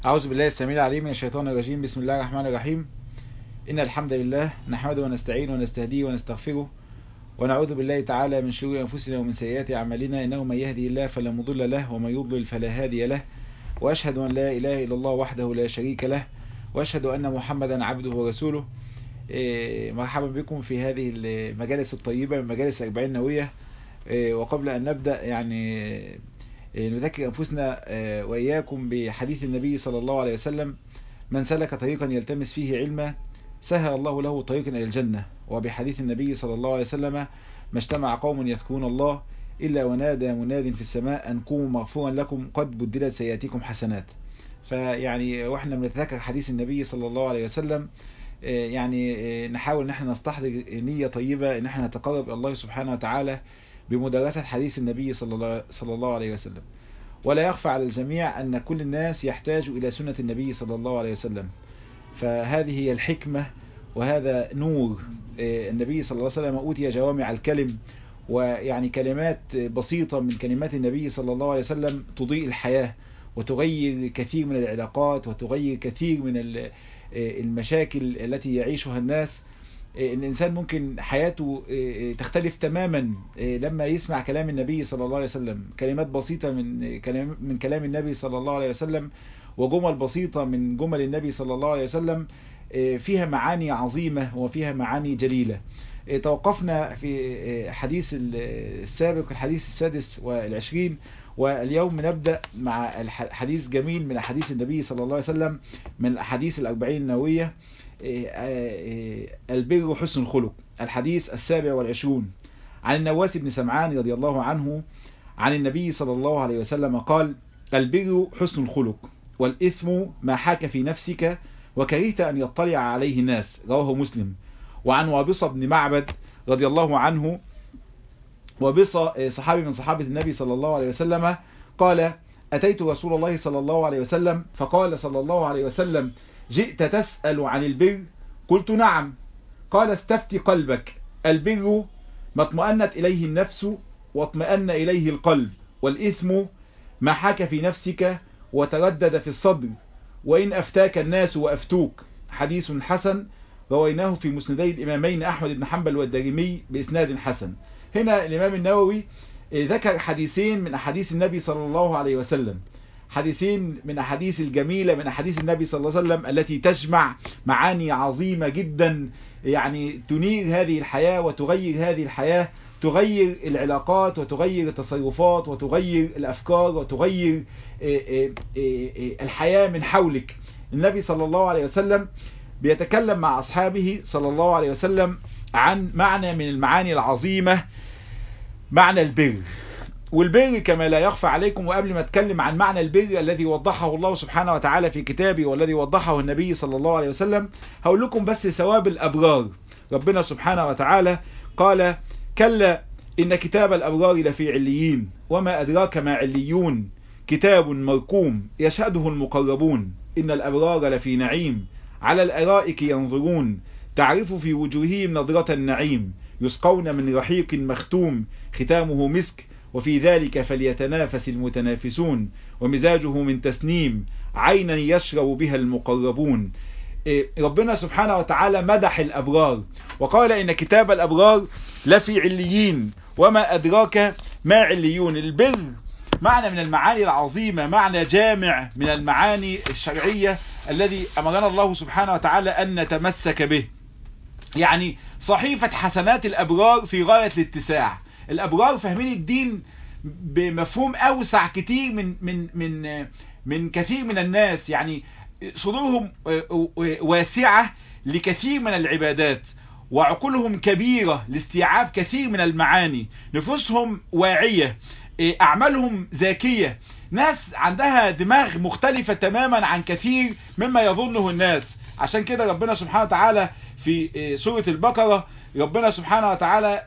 أعوذ بالله السميع العليم من الشيطان الرجيم بسم الله الرحمن الرحيم إن الحمد لله نحمده ونستعين ونستهديه ونستغفره ونعوذ بالله تعالى من شرور أنفسنا ومن سيئات أعمالنا إنه من يهدي الله فلا مضل له ومن يضلل فلا هادي له وأشهد أن لا إله إلا الله وحده لا شريك له وأشهد أن محمدا عبده ورسوله مرحبا بكم في هذه المجالس الطيبة من مجالس أربعين نوية وقبل أن نبدأ يعني نذكر أنفسنا وإياكم بحديث النبي صلى الله عليه وسلم من سلك طريقا يلتمس فيه علما سهل الله له طريقا إلى الجنة وبحديث النبي صلى الله عليه وسلم ما اجتمع قوم يذكرون الله إلا ونادى مناد في السماء أن قوموا مغفورا لكم قد بدلت سيئاتكم حسنات فيعني واحنا بنتذكر حديث النبي صلى الله عليه وسلم يعني نحاول ان احنا نستحضر نية طيبة ان احنا نتقرب الى الله سبحانه وتعالى بمدرسة حديث النبي صلى الله, صلى الله عليه وسلم ولا يخفى على الجميع أن كل الناس يحتاج إلى سنة النبي صلى الله عليه وسلم فهذه هي الحكمة وهذا نور النبي صلى الله عليه وسلم أوتي جوامع الكلم ويعني كلمات بسيطة من كلمات النبي صلى الله عليه وسلم تضيء الحياة وتغير كثير من العلاقات وتغير كثير من المشاكل التي يعيشها الناس الإنسان ممكن حياته تختلف تماما لما يسمع كلام النبي صلى الله عليه وسلم كلمات بسيطة من كلام, من كلام النبي صلى الله عليه وسلم وجمل بسيطة من جمل النبي صلى الله عليه وسلم فيها معاني عظيمة وفيها معاني جليلة توقفنا في حديث السابق الحديث السادس والعشرين واليوم نبدأ مع حديث جميل من حديث النبي صلى الله عليه وسلم من الأحاديث الأربعين النووية البر حسن الخلق الحديث السابع والعشرون عن النواس بن سمعان رضي الله عنه عن النبي صلى الله عليه وسلم قال البر حسن الخلق والإثم ما حاك في نفسك وكرهت أن يطلع عليه الناس رواه مسلم وعن وابصة بن معبد رضي الله عنه وابصة صحابي من صحابة النبي صلى الله عليه وسلم قال أتيت رسول الله صلى الله عليه وسلم فقال صلى الله عليه وسلم جئت تسأل عن البر قلت نعم قال استفتي قلبك البر ما اطمأنت إليه النفس واطمأن إليه القلب والإثم ما حاك في نفسك وتردد في الصدر وإن أفتاك الناس وأفتوك حديث حسن رويناه في مسندي الإمامين أحمد بن حنبل والدارمي بإسناد حسن هنا الإمام النووي ذكر حديثين من أحاديث النبي صلى الله عليه وسلم حديثين من أحاديث الجميلة من أحاديث النبي صلى الله عليه وسلم التي تجمع معاني عظيمة جدا يعني تنير هذه الحياة وتغير هذه الحياة تغير العلاقات وتغير التصرفات وتغير الأفكار وتغير الحياة من حولك النبي صلى الله عليه وسلم بيتكلم مع أصحابه صلى الله عليه وسلم عن معنى من المعاني العظيمة معنى البر والبر كما لا يخفى عليكم وقبل ما اتكلم عن معنى البر الذي وضحه الله سبحانه وتعالى في كتابه والذي وضحه النبي صلى الله عليه وسلم هقول لكم بس ثواب الأبرار ربنا سبحانه وتعالى قال كلا إن كتاب الأبرار لفي عليين وما أدراك ما عليون كتاب مرقوم يشهده المقربون إن الأبرار لفي نعيم على الأرائك ينظرون تعرف في وجوههم نظرة النعيم يسقون من رحيق مختوم ختامه مسك وفي ذلك فليتنافس المتنافسون ومزاجه من تسنيم عينا يشرب بها المقربون ربنا سبحانه وتعالى مدح الأبرار وقال إن كتاب الأبرار لفي عليين وما أدراك ما عليون البر معنى من المعاني العظيمة معنى جامع من المعاني الشرعية الذي أمرنا الله سبحانه وتعالى أن نتمسك به يعني صحيفة حسنات الأبرار في غاية الاتساع الأبرار فاهمين الدين بمفهوم أوسع كتير من من من من كثير من الناس يعني صدورهم واسعة لكثير من العبادات وعقولهم كبيرة لاستيعاب كثير من المعاني نفوسهم واعية أعمالهم ذكية ناس عندها دماغ مختلفة تماما عن كثير مما يظنه الناس عشان كده ربنا سبحانه وتعالى في سورة البقرة ربنا سبحانه وتعالى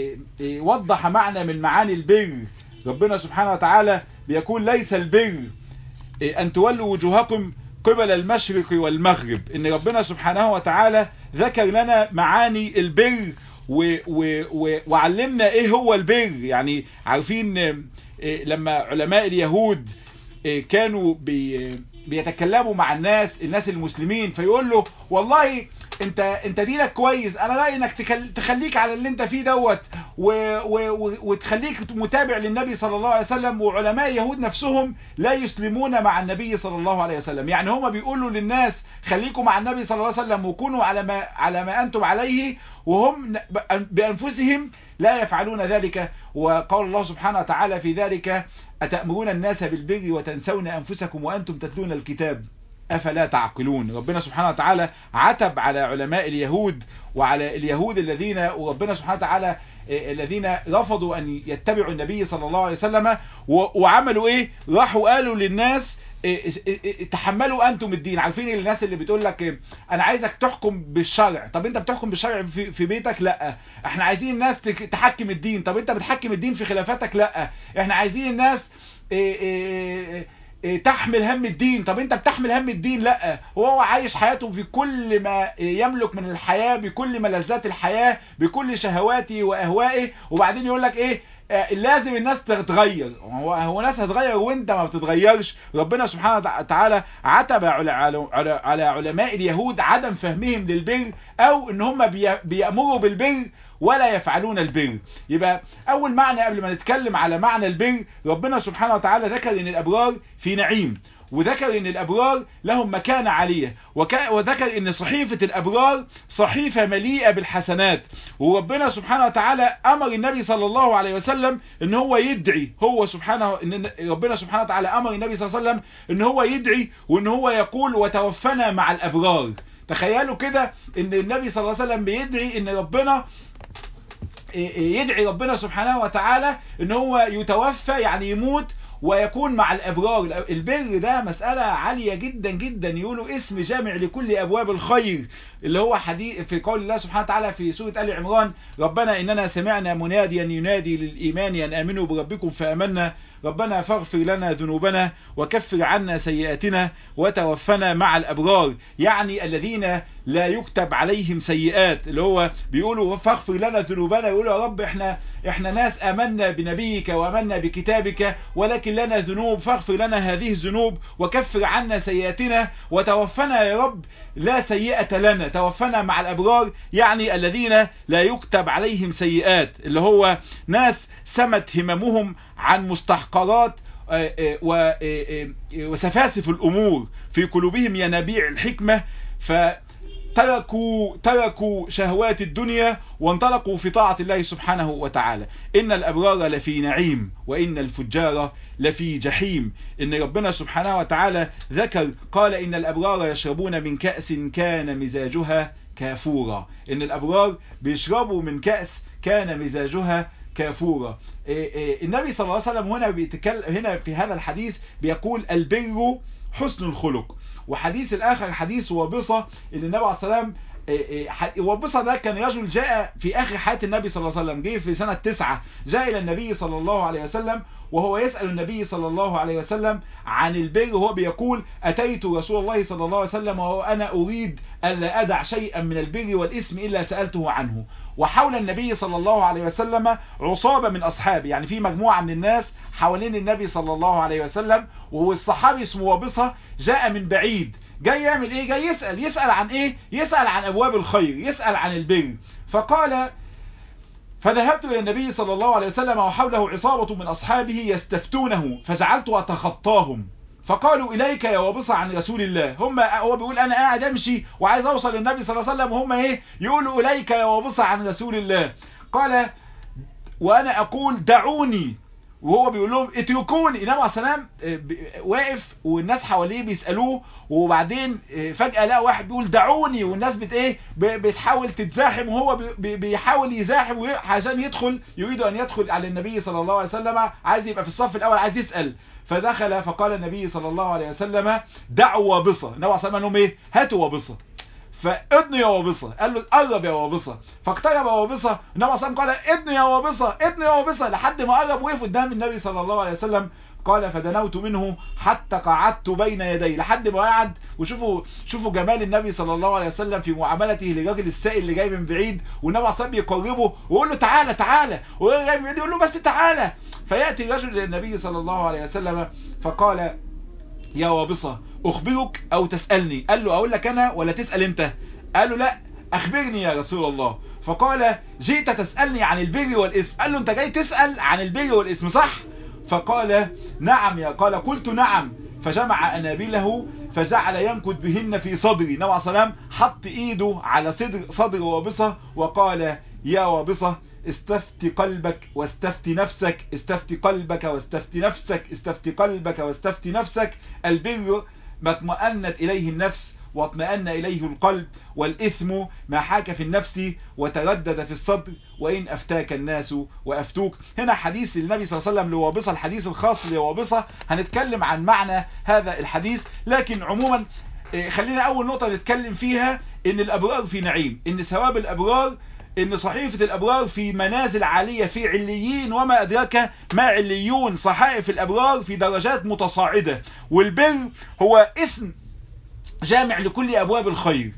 وضح معنى من معاني البر ربنا سبحانه وتعالى بيقول ليس البر أن تولوا وجوهكم قبل المشرق والمغرب إن ربنا سبحانه وتعالى ذكر لنا معاني البر و و و وعلمنا ايه هو البر يعني عارفين لما علماء اليهود كانوا بي بيتكلموا مع الناس الناس المسلمين فيقول له والله انت انت دينك كويس انا رايي انك تخليك على اللي انت فيه دوت وتخليك متابع للنبي صلى الله عليه وسلم وعلماء يهود نفسهم لا يسلمون مع النبي صلى الله عليه وسلم يعني هما بيقولوا للناس خليكم مع النبي صلى الله عليه وسلم وكونوا على ما على ما انتم عليه وهم بانفسهم لا يفعلون ذلك وقال الله سبحانه وتعالى في ذلك أتأمرون الناس بالبر وتنسون أنفسكم وأنتم تتلون الكتاب أفلا تعقلون ربنا سبحانه وتعالى عتب على علماء اليهود وعلى اليهود الذين وربنا سبحانه وتعالى الذين رفضوا أن يتبعوا النبي صلى الله عليه وسلم وعملوا إيه راحوا قالوا للناس تحملوا انتم الدين عارفين الناس اللي بتقول لك انا عايزك تحكم بالشرع طب انت بتحكم بالشرع في, في بيتك لا احنا عايزين الناس تحكم الدين طب انت بتحكم الدين في خلافاتك لا احنا عايزين الناس تحمل هم الدين طب انت بتحمل هم الدين لا وهو عايش حياته بكل ما يملك من الحياة بكل ملذات الحياة بكل شهواته واهوائه وبعدين يقول لك ايه لازم الناس تتغير هو هو ناس هتغير وانت ما بتتغيرش ربنا سبحانه وتعالى عتب على على علماء اليهود عدم فهمهم للبر او ان هم بيأمروا بالبر ولا يفعلون البر يبقى اول معنى قبل ما نتكلم على معنى البر ربنا سبحانه وتعالى ذكر ان الابرار في نعيم وذكر ان الابرار لهم مكانة عالية وذكر ان صحيفة الابرار صحيفة مليئة بالحسنات وربنا سبحانه وتعالى امر النبي صلى الله عليه وسلم ان هو يدعي هو سبحانه ان ربنا سبحانه وتعالى امر النبي صلى الله عليه وسلم ان هو يدعي وان هو يقول وتوفنا مع الابرار تخيلوا كده ان النبي صلى الله عليه وسلم بيدعي ان ربنا يدعي ربنا سبحانه وتعالى ان هو يتوفى يعني يموت ويكون مع الابرار البر ده مسألة عالية جدا جدا يقولوا اسم جامع لكل ابواب الخير اللي هو حديث في قول الله سبحانه وتعالى في سورة آل عمران ربنا اننا سمعنا مناديا ينادي للايمان ان امنوا بربكم فامنا ربنا فاغفر لنا ذنوبنا وكفر عنا سيئاتنا وتوفنا مع الابرار يعني الذين لا يكتب عليهم سيئات اللي هو بيقولوا فاغفر لنا ذنوبنا يقولوا يا رب احنا احنا ناس امنا بنبيك وامنا بكتابك ولكن لنا ذنوب فاغفر لنا هذه الذنوب وكفر عنا سيئاتنا وتوفنا يا رب لا سيئة لنا توفنا مع الابرار يعني الذين لا يكتب عليهم سيئات اللي هو ناس سمت هممهم عن مستحقرات وسفاسف الامور في قلوبهم ينابيع الحكمة ف تركوا تركوا شهوات الدنيا وانطلقوا في طاعة الله سبحانه وتعالى إن الأبرار لفي نعيم وإن الفجار لفي جحيم إن ربنا سبحانه وتعالى ذكر قال إن الأبرار يشربون من كأس كان مزاجها كافورا إن الأبرار بيشربوا من كأس كان مزاجها كافورا النبي صلى الله عليه وسلم هنا بيتكلم هنا في هذا الحديث بيقول البر حسن الخلق وحديث الآخر حديث وابصة اللي النبي عليه السلام وابصة ده كان رجل جاء في آخر حياة النبي صلى الله عليه وسلم جه في سنة تسعة جاء إلى النبي صلى الله عليه وسلم وهو يسأل النبي صلى الله عليه وسلم عن البر وهو بيقول أتيت رسول الله صلى الله عليه وسلم وأنا أريد ألا أدع شيئا من البر والإسم إلا سألته عنه وحول النبي صلى الله عليه وسلم عصابة من أصحابه يعني في مجموعة من الناس حوالين النبي صلى الله عليه وسلم وهو الصحابي اسمه وابصة جاء من بعيد جاي يعمل ايه جاي يسأل يسأل عن ايه يسأل عن ابواب الخير يسأل عن البر فقال فذهبت إلى النبي صلى الله عليه وسلم وحوله عصابة من أصحابه يستفتونه فجعلت أتخطاهم فقالوا إليك يا وابصة عن رسول الله هم هو بيقول أنا قاعد أمشي وعايز أوصل للنبي صلى الله عليه وسلم وهم إيه يقولوا إليك يا وابصة عن رسول الله قال وأنا أقول دعوني وهو بيقول لهم اتركوني النبي عليه السلام واقف والناس حواليه بيسالوه وبعدين فجاه لقى واحد بيقول دعوني والناس بت ايه بتحاول تتزاحم وهو بيحاول يزاحم عشان يدخل يريد ان يدخل على النبي صلى الله عليه وسلم عايز يبقى في الصف الاول عايز يسال فدخل فقال النبي صلى الله عليه وسلم دعوا وبصه النبي عليه السلام قال لهم ايه هاتوا وبصه فادنوا يا وابصة قال له قرب يا وابصة فاقترب وابصة النبي صلى الله عليه وسلم قال ادنوا يا وابصة ادنوا يا وابصة لحد ما قرب وقف قدام النبي صلى الله عليه وسلم قال فدنوت منه حتى قعدت بين يديه لحد ما قعد وشوفوا شوفوا جمال النبي صلى الله عليه وسلم في معاملته للراجل السائل اللي جاي من بعيد والنبي عليه الصلاه بيقربه ويقول له تعالى تعالى وهو جاي من بعيد يقول له بس تعالى فياتي رجل للنبي صلى الله عليه وسلم فقال يا وابصة اخبرك او تسألني قال له اقول لك انا ولا تسأل انت قال له لا اخبرني يا رسول الله فقال جئت تسألني عن البر والاسم قال له انت جاي تسأل عن البر والاسم صح فقال نعم يا قال قلت نعم فجمع أنابله فجعل ينكد بهن في صدري نبي عليه السلام حط ايده على صدر صدر وابصة وقال يا وابصة استفتي قلبك واستفتي نفسك استفتي قلبك واستفتي نفسك استفتي قلبك واستفتي نفسك البر ما اطمأنت إليه النفس واطمأن إليه القلب والإثم ما حاك في النفس وتردد في الصدر وإن أفتاك الناس وأفتوك هنا حديث النبي صلى الله عليه وسلم لوابصة الحديث الخاص لوابصة هنتكلم عن معنى هذا الحديث لكن عموما خلينا أول نقطة نتكلم فيها إن الأبرار في نعيم إن ثواب الأبرار ان صحيفة الابرار في منازل عالية في عليين وما ادراك ما عليون صحائف الابرار في درجات متصاعدة والبر هو اسم جامع لكل ابواب الخير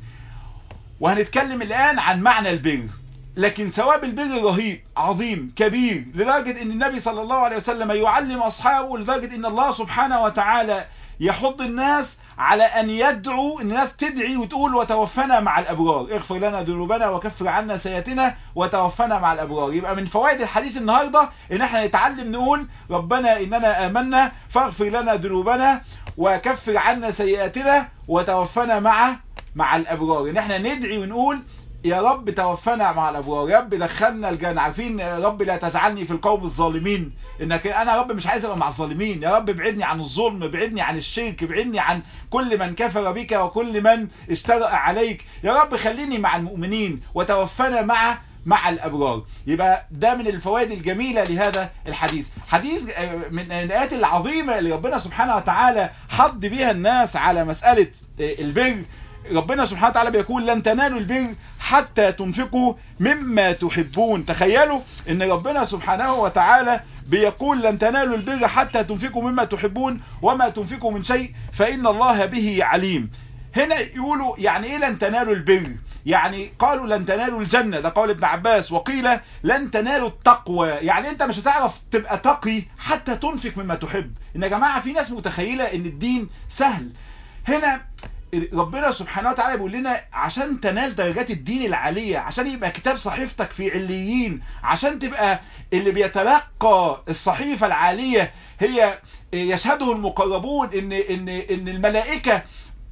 وهنتكلم الان عن معنى البر لكن ثواب البر رهيب عظيم كبير لدرجة ان النبي صلى الله عليه وسلم يعلم اصحابه لدرجة ان الله سبحانه وتعالى يحض الناس على ان يدعو الناس تدعي وتقول وتوفنا مع الابرار اغفر لنا ذنوبنا وكفر عنا سيئاتنا وتوفنا مع الابرار يبقى من فوائد الحديث النهاردة ان احنا نتعلم نقول ربنا اننا امنا فاغفر لنا ذنوبنا وكفر عنا سيئاتنا وتوفنا مع مع الابرار ان احنا ندعي ونقول يا رب توفنا مع الابرار يا رب دخلنا الجنة عارفين يا رب لا تجعلني في القوم الظالمين انك انا يا رب مش عايز ابقى مع الظالمين يا رب ابعدني عن الظلم ابعدني عن الشرك ابعدني عن كل من كفر بك وكل من استرأ عليك يا رب خليني مع المؤمنين وتوفنا مع مع الأبرار يبقى ده من الفوائد الجميلة لهذا الحديث حديث من الآيات العظيمة اللي ربنا سبحانه وتعالى حض بها الناس على مسألة البر ربنا سبحانه وتعالى بيقول لن تنالوا البر حتى تنفقوا مما تحبون تخيلوا ان ربنا سبحانه وتعالى بيقول لن تنالوا البر حتى تنفقوا مما تحبون وما تنفقوا من شيء فإن الله به عليم هنا يقولوا يعني ايه لن تنالوا البر يعني قالوا لن تنالوا الجنة ده قول ابن عباس وقيل لن تنالوا التقوى يعني انت مش هتعرف تبقى تقي حتى تنفق مما تحب ان يا جماعة في ناس متخيلة ان الدين سهل هنا ربنا سبحانه وتعالى بيقول لنا عشان تنال درجات الدين العالية عشان يبقى كتاب صحيفتك في عليين عشان تبقى اللي بيتلقى الصحيفة العالية هي يشهده المقربون ان, إن, إن الملائكة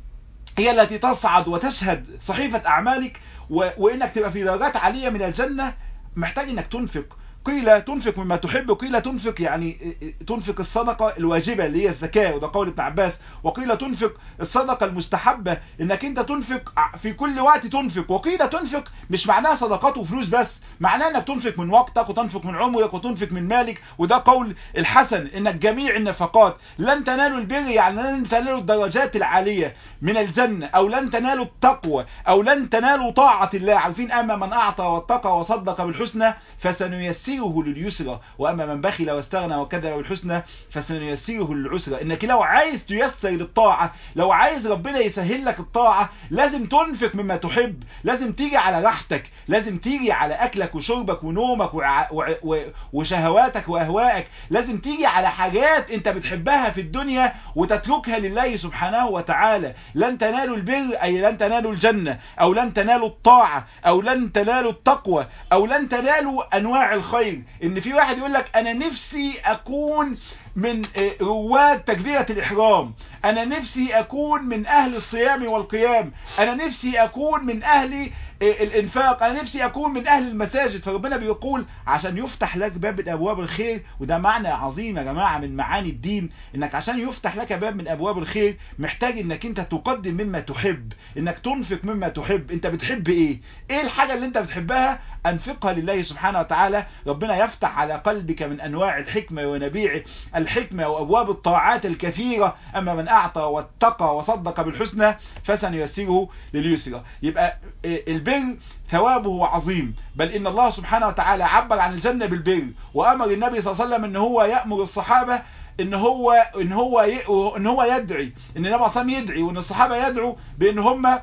هي التي تصعد وتشهد صحيفة أعمالك وإنك تبقى في درجات عالية من الجنة محتاج إنك تنفق قيل تنفق مما تحب قيل تنفق يعني تنفق الصدقة الواجبة اللي هي الزكاة وده قول ابن عباس وقيل تنفق الصدقة المستحبة انك انت تنفق في كل وقت تنفق وقيل تنفق مش معناها صدقات وفلوس بس معناها انك تنفق من وقتك وتنفق من عمرك وتنفق من مالك وده قول الحسن انك جميع النفقات لن تنالوا البر يعني لن تنالوا الدرجات العالية من الجنة او لن تنالوا التقوى او لن تنالوا طاعة الله عارفين اما من اعطى واتقى وصدق بالحسنى فسنيسره سنيسره لليسرى واما من بخل واستغنى وكذب بالحسنى فسنيسره للعسرى انك لو عايز تيسر للطاعه لو عايز ربنا يسهل لك الطاعه لازم تنفق مما تحب لازم تيجي على راحتك لازم تيجي على اكلك وشربك ونومك وع... و... و... وشهواتك واهوائك لازم تيجي على حاجات انت بتحبها في الدنيا وتتركها لله سبحانه وتعالى لن تنالوا البر اي لن تنالوا الجنه او لن تنالوا الطاعه او لن تنالوا التقوى او لن تنالوا انواع الخير الخير ان في واحد يقول لك انا نفسي اكون من رواد تكبيرة الإحرام أنا نفسي أكون من أهل الصيام والقيام أنا نفسي أكون من أهل الإنفاق أنا نفسي أكون من أهل المساجد فربنا بيقول عشان يفتح لك باب من أبواب الخير وده معنى عظيم يا جماعة من معاني الدين إنك عشان يفتح لك باب من أبواب الخير محتاج إنك أنت تقدم مما تحب إنك تنفق مما تحب أنت بتحب إيه إيه الحاجة اللي أنت بتحبها أنفقها لله سبحانه وتعالى ربنا يفتح على قلبك من أنواع الحكمة ونبيع الحكمة وأبواب الطاعات الكثيرة أما من أعطى واتقى وصدق بالحسنى فسنيسره لليسرى يبقى البر ثوابه عظيم بل إن الله سبحانه وتعالى عبر عن الجنة بالبر وأمر النبي صلى الله عليه وسلم أن هو يأمر الصحابة ان هو ان هو ان هو يدعي ان النبي صلى الله عليه وسلم يدعي وان الصحابه يدعوا بان هم إيه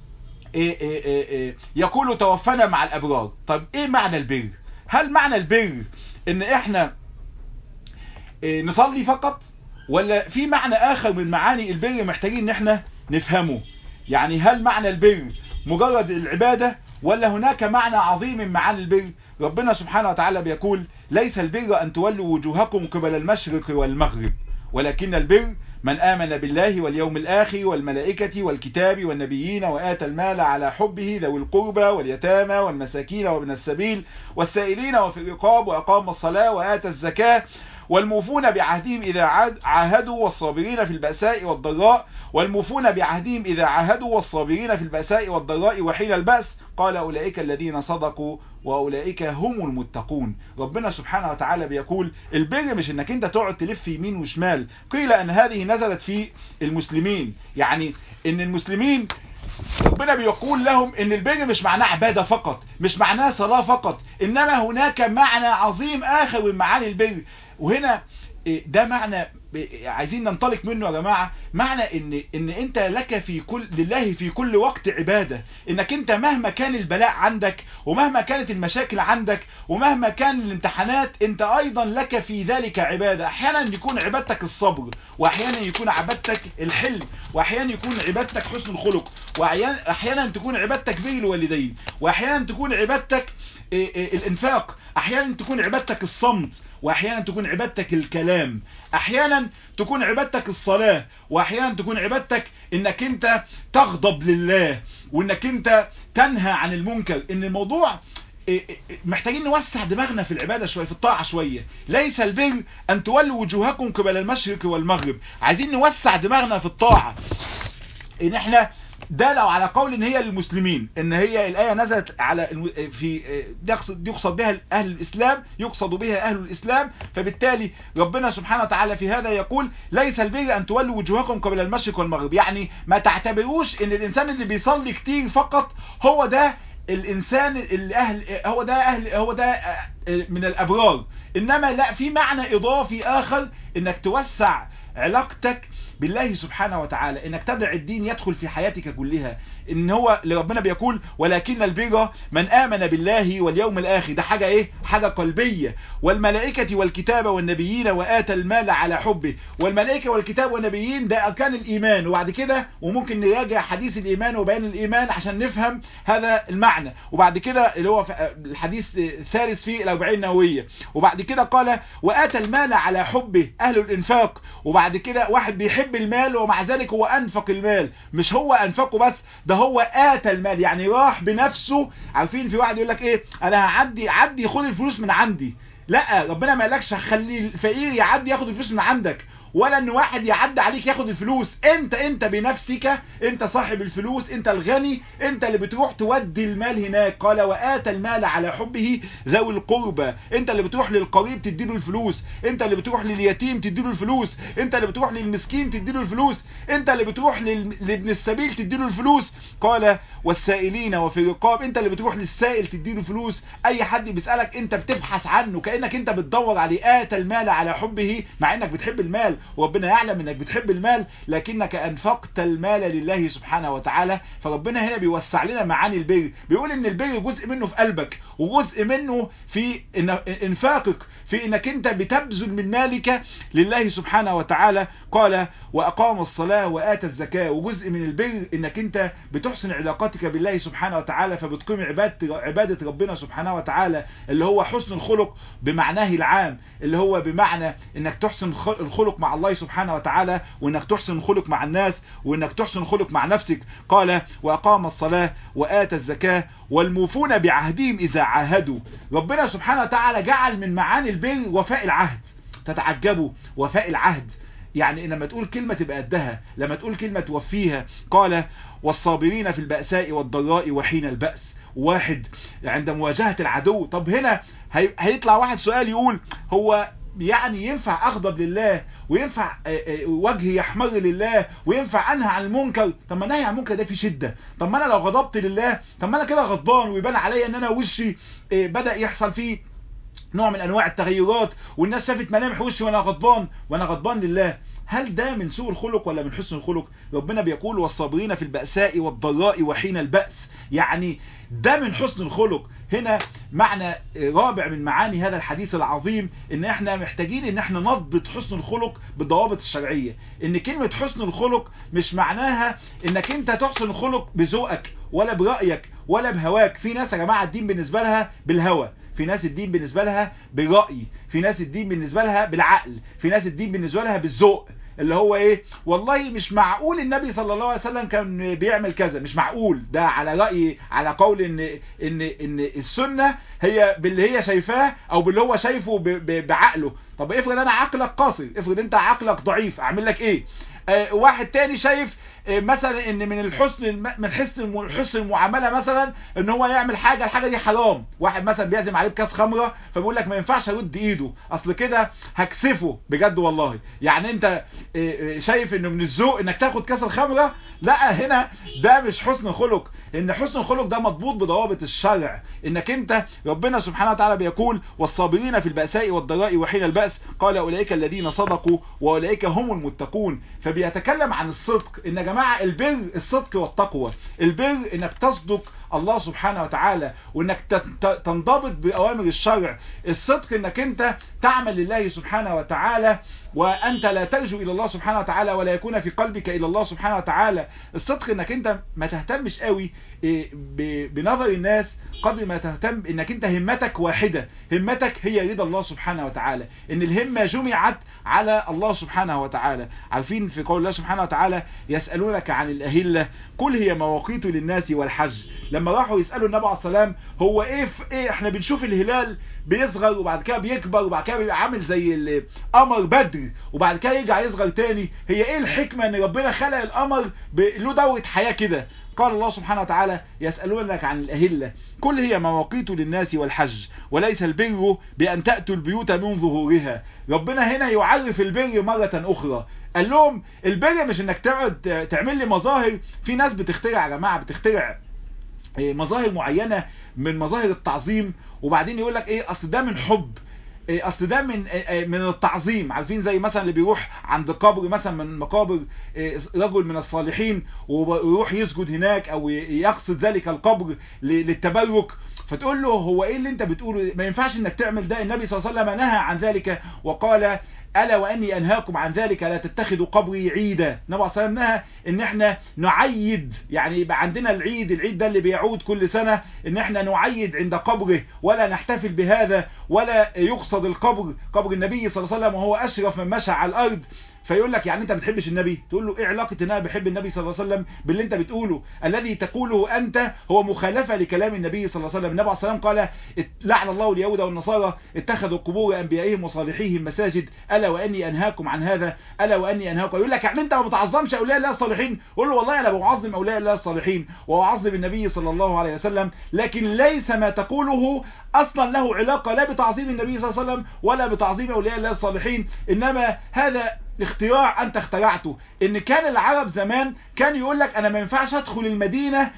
إيه إيه يقولوا توفنا مع الابرار طب ايه معنى البر هل معنى البر ان احنا نصلي فقط ولا في معنى اخر من معاني البر محتاجين ان احنا نفهمه يعني هل معنى البر مجرد العبادة ولا هناك معنى عظيم من معاني البر ربنا سبحانه وتعالى بيقول ليس البر أن تولوا وجوهكم قبل المشرق والمغرب ولكن البر من آمن بالله واليوم الآخر والملائكة والكتاب والنبيين وآتى المال على حبه ذوي القربى واليتامى والمساكين وابن السبيل والسائلين وفي الرقاب وأقام الصلاة وآتى الزكاة والموفون بعهدهم إذا عاهدوا والصابرين في البأساء والضراء والموفون بعهدهم إذا عاهدوا والصابرين في البأساء والضراء وحين البأس قال أولئك الذين صدقوا وأولئك هم المتقون ربنا سبحانه وتعالى بيقول البر مش انك انت تقعد تلف يمين وشمال قيل ان هذه نزلت في المسلمين يعني ان المسلمين ربنا بيقول لهم ان البر مش معناه عبادة فقط مش معناه صلاة فقط انما هناك معنى عظيم اخر من معاني البر وهنا ده معنى عايزين ننطلق منه يا جماعة معنى ان ان انت لك في كل لله في كل وقت عبادة انك انت مهما كان البلاء عندك ومهما كانت المشاكل عندك ومهما كان الامتحانات انت ايضا لك في ذلك عبادة احيانا يكون عبادتك الصبر واحيانا يكون عبادتك الحلم واحيانا يكون عبادتك حسن الخلق واحيانا تكون عبادتك بر الوالدين واحيانا تكون عبادتك الانفاق احيانا تكون عبادتك الصمت واحيانا تكون عبادتك الكلام احيانا تكون عبادتك الصلاة واحيانا تكون عبادتك انك انت تغضب لله وانك انت تنهى عن المنكر ان الموضوع محتاجين نوسع دماغنا في العبادة شوية في الطاعة شوية ليس البر ان تولوا وجوهكم قبل المشرق والمغرب عايزين نوسع دماغنا في الطاعة ان احنا ده لو على قول ان هي للمسلمين ان هي الايه نزلت على في يقصد يقصد بها اهل الاسلام يقصد بها اهل الاسلام فبالتالي ربنا سبحانه وتعالى في هذا يقول ليس البر ان تولوا وجوهكم قبل المشرق والمغرب يعني ما تعتبروش ان الانسان اللي بيصلي كتير فقط هو ده الانسان اللي اهل هو ده اهل هو ده من الابرار انما لا في معنى اضافي اخر انك توسع علاقتك بالله سبحانه وتعالى انك تدع الدين يدخل في حياتك كلها ان هو اللي ربنا بيقول ولكن البر من امن بالله واليوم الاخر ده حاجة ايه حاجة قلبية والملائكة والكتاب والنبيين واتى المال على حبه والملائكة والكتاب والنبيين ده اركان الايمان وبعد كده وممكن نراجع حديث الايمان وبيان الايمان عشان نفهم هذا المعنى وبعد كده اللي هو الحديث الثالث في الاربعين النووية وبعد كده قال واتى المال على حبه اهل الانفاق وبعد كده واحد بيحب المال ومع ذلك هو انفق المال مش هو انفقه بس ده هو اتى المال يعني راح بنفسه عارفين في واحد يقول لك ايه انا هعدي عدي خد الفلوس من عندي لا ربنا ما قالكش خلي الفقير يعدي ياخد الفلوس من عندك ولا ان واحد يعدي عليك ياخد الفلوس انت انت بنفسك انت صاحب الفلوس انت الغني انت اللي بتروح تودي المال هناك قال واتى المال على حبه ذوي القربى انت اللي بتروح للقريب تديله الفلوس انت اللي بتروح لليتيم تديله الفلوس انت اللي بتروح للمسكين تديله الفلوس انت اللي بتروح لابن السبيل تديله الفلوس قال والسائلين وفي الرقاب انت اللي بتروح للسائل تديله الفلوس اي حد بيسالك انت بتبحث عنه كانك انت بتدور عليه اتى المال على حبه مع انك بتحب المال وربنا يعلم انك بتحب المال لكنك انفقت المال لله سبحانه وتعالى فربنا هنا بيوسع لنا معاني البر بيقول ان البر جزء منه في قلبك وجزء منه في انفاقك في انك انت بتبذل من مالك لله سبحانه وتعالى قال واقام الصلاة واتى الزكاة وجزء من البر انك انت بتحسن علاقاتك بالله سبحانه وتعالى فبتقيم عبادة, عبادة ربنا سبحانه وتعالى اللي هو حسن الخلق بمعناه العام اللي هو بمعنى انك تحسن الخلق مع الله سبحانه وتعالى وانك تحسن الخلق مع الناس وانك تحسن الخلق مع نفسك قال واقام الصلاة واتى الزكاة والموفون بعهدهم اذا عاهدوا ربنا سبحانه وتعالى جعل من معاني البر وفاء العهد تتعجبوا وفاء العهد يعني لما تقول كلمة تبقى قدها لما تقول كلمة توفيها قال والصابرين في البأساء والضراء وحين البأس واحد عند مواجهة العدو طب هنا هيطلع واحد سؤال يقول هو يعني ينفع اغضب لله وينفع وجهي يحمر لله وينفع انهى عن المنكر طب ما نهي عن المنكر ده في شدة طب ما انا لو غضبت لله طب ما انا كده غضبان ويبان عليا ان انا وشي بدأ يحصل فيه نوع من انواع التغيرات والناس شافت ملامح وشي وانا غضبان وانا غضبان لله هل ده من سوء الخلق ولا من حسن الخلق ربنا بيقول والصابرين في البأساء والضراء وحين البأس يعني ده من حسن الخلق هنا معنى رابع من معاني هذا الحديث العظيم ان احنا محتاجين ان احنا نضبط حسن الخلق بالضوابط الشرعية ان كلمة حسن الخلق مش معناها انك انت تحسن الخلق بذوقك ولا برأيك ولا بهواك في ناس يا جماعة الدين بالنسبة لها بالهوى في ناس الدين بالنسبة لها بالرأي في ناس الدين بالنسبة لها بالعقل في ناس الدين بالنسبة لها بالذوق اللي هو ايه والله مش معقول النبي صلى الله عليه وسلم كان بيعمل كذا مش معقول ده على رأي على قول ان ان ان السنة هي باللي هي شايفاه او باللي هو شايفه بعقله طب افرض انا عقلك قاصر افرض انت عقلك ضعيف اعمل لك ايه آه واحد تاني شايف آه مثلا ان من الحسن من حسن حسن المعامله مثلا ان هو يعمل حاجه الحاجه دي حرام واحد مثلا بيعزم عليه بكاس خمره فبيقول لك ما ينفعش ارد ايده اصل كده هكسفه بجد والله يعني انت آه شايف انه من الذوق انك تاخد كاس الخمره لا هنا ده مش حسن خلق ان حسن الخلق ده مضبوط بضوابط الشرع انك انت ربنا سبحانه وتعالى بيقول والصابرين في البأساء والضراء وحين البأس قال اولئك الذين صدقوا واولئك هم المتقون فبيتكلم عن الصدق ان يا جماعه البر الصدق والتقوى البر انك تصدق الله سبحانه وتعالى وانك تنضبط باوامر الشرع الصدق انك انت تعمل لله سبحانه وتعالى وانت لا ترجو الى الله سبحانه وتعالى ولا يكون في قلبك الى الله سبحانه وتعالى الصدق انك انت ما تهتمش قوي بنظر الناس قدر ما تهتم انك انت همتك واحدة همتك هي رضا الله سبحانه وتعالى ان الهمة جمعت على الله سبحانه وتعالى عارفين في قول الله سبحانه وتعالى يسألونك عن الأهلة كل هي مواقيت للناس والحج لما راحوا يسألوا النبي عليه السلام هو ايه في ايه احنا بنشوف الهلال بيصغر وبعد كده بيكبر وبعد كده بيبقى عامل زي القمر بدر وبعد كده يرجع يصغر تاني هي ايه الحكمة ان ربنا خلق القمر له دورة حياة كده قال الله سبحانه وتعالى يسألونك عن الأهلة كل هي مواقيت للناس والحج وليس البر بأن تأتوا البيوت من ظهورها ربنا هنا يعرف البر مرة أخرى قال لهم البر مش انك تقعد تعمل لي مظاهر في ناس بتخترع يا جماعة بتخترع مظاهر معينة من مظاهر التعظيم وبعدين يقول لك ايه اصل ده من حب اصل ده من من التعظيم عارفين زي مثلا اللي بيروح عند قبر مثلا من مقابر رجل من الصالحين ويروح يسجد هناك او يقصد ذلك القبر للتبرك فتقول له هو ايه اللي انت بتقوله ما ينفعش انك تعمل ده النبي صلى الله عليه وسلم نهى عن ذلك وقال ألا وأني أنهاكم عن ذلك لا تتخذوا قبري عيدا النبي صلى الله عليه وسلم نهى ان احنا نعيد يعني يبقى عندنا العيد العيد ده اللي بيعود كل سنة ان احنا نعيد عند قبره ولا نحتفل بهذا ولا يقصد القبر قبر النبي صلى الله عليه وسلم وهو أشرف من مشى على الأرض فيقول لك يعني انت بتحبش النبي تقول له ايه علاقة ان انا بحب النبي صلى الله عليه وسلم باللي انت بتقوله الذي تقوله انت هو مخالفة لكلام النبي صلى الله عليه وسلم النبي عليه الصلاة والسلام قال لعن الله اليهود والنصارى اتخذوا قبور انبيائهم وصالحيهم مساجد الا واني انهاكم عن هذا الا واني انهاكم يقول لك يعني انت ما بتعظمش اولياء الله الصالحين قول له والله انا بعظم اولياء الله الصالحين واعظم النبي صلى الله عليه وسلم لكن ليس ما تقوله اصلا له علاقة لا بتعظيم النبي صلى الله عليه وسلم ولا بتعظيم اولياء الله الصالحين انما هذا اختراع انت اخترعته ان كان العرب زمان كان يقول لك انا ما ينفعش ادخل المدينة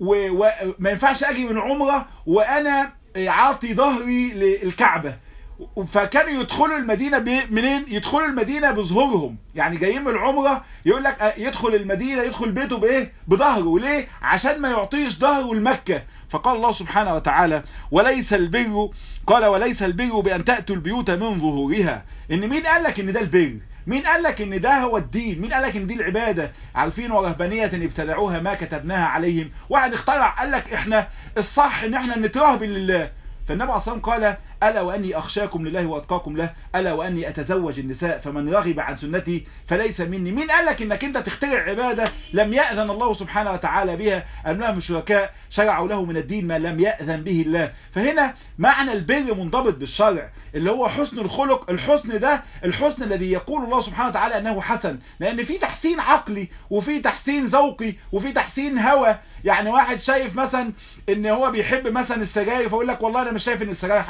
وما ينفعش اجي من عمرة وانا عاطي ظهري للكعبة فكانوا يدخلوا المدينة منين يدخلوا المدينة بظهورهم يعني جايين من العمرة يقول لك يدخل المدينة يدخل بيته بايه بظهره ليه عشان ما يعطيش ظهره لمكة فقال الله سبحانه وتعالى وليس البر قال وليس البر بأن تأتوا البيوت من ظهورها ان مين قال لك ان ده البر مين قال لك ان ده هو الدين مين قال لك ان دي العبادة عارفين ورهبانية ابتدعوها ما كتبناها عليهم واحد اخترع قال لك احنا الصح ان احنا نترهب لله فالنبي عليه الصلاة والسلام قال ألا وأني أخشاكم لله وأتقاكم له ألا وأني أتزوج النساء فمن رغب عن سنتي فليس مني مين قال لك إنك أنت تخترع عبادة لم يأذن الله سبحانه وتعالى بها أم لهم الشركاء شرعوا له من الدين ما لم يأذن به الله فهنا معنى البر منضبط بالشرع اللي هو حسن الخلق الحسن ده الحسن الذي يقول الله سبحانه وتعالى أنه حسن لأن في تحسين عقلي وفي تحسين ذوقي وفي تحسين هوى يعني واحد شايف مثلا ان هو بيحب مثلا السجاير فيقول لك والله انا مش شايف ان السجاير حرام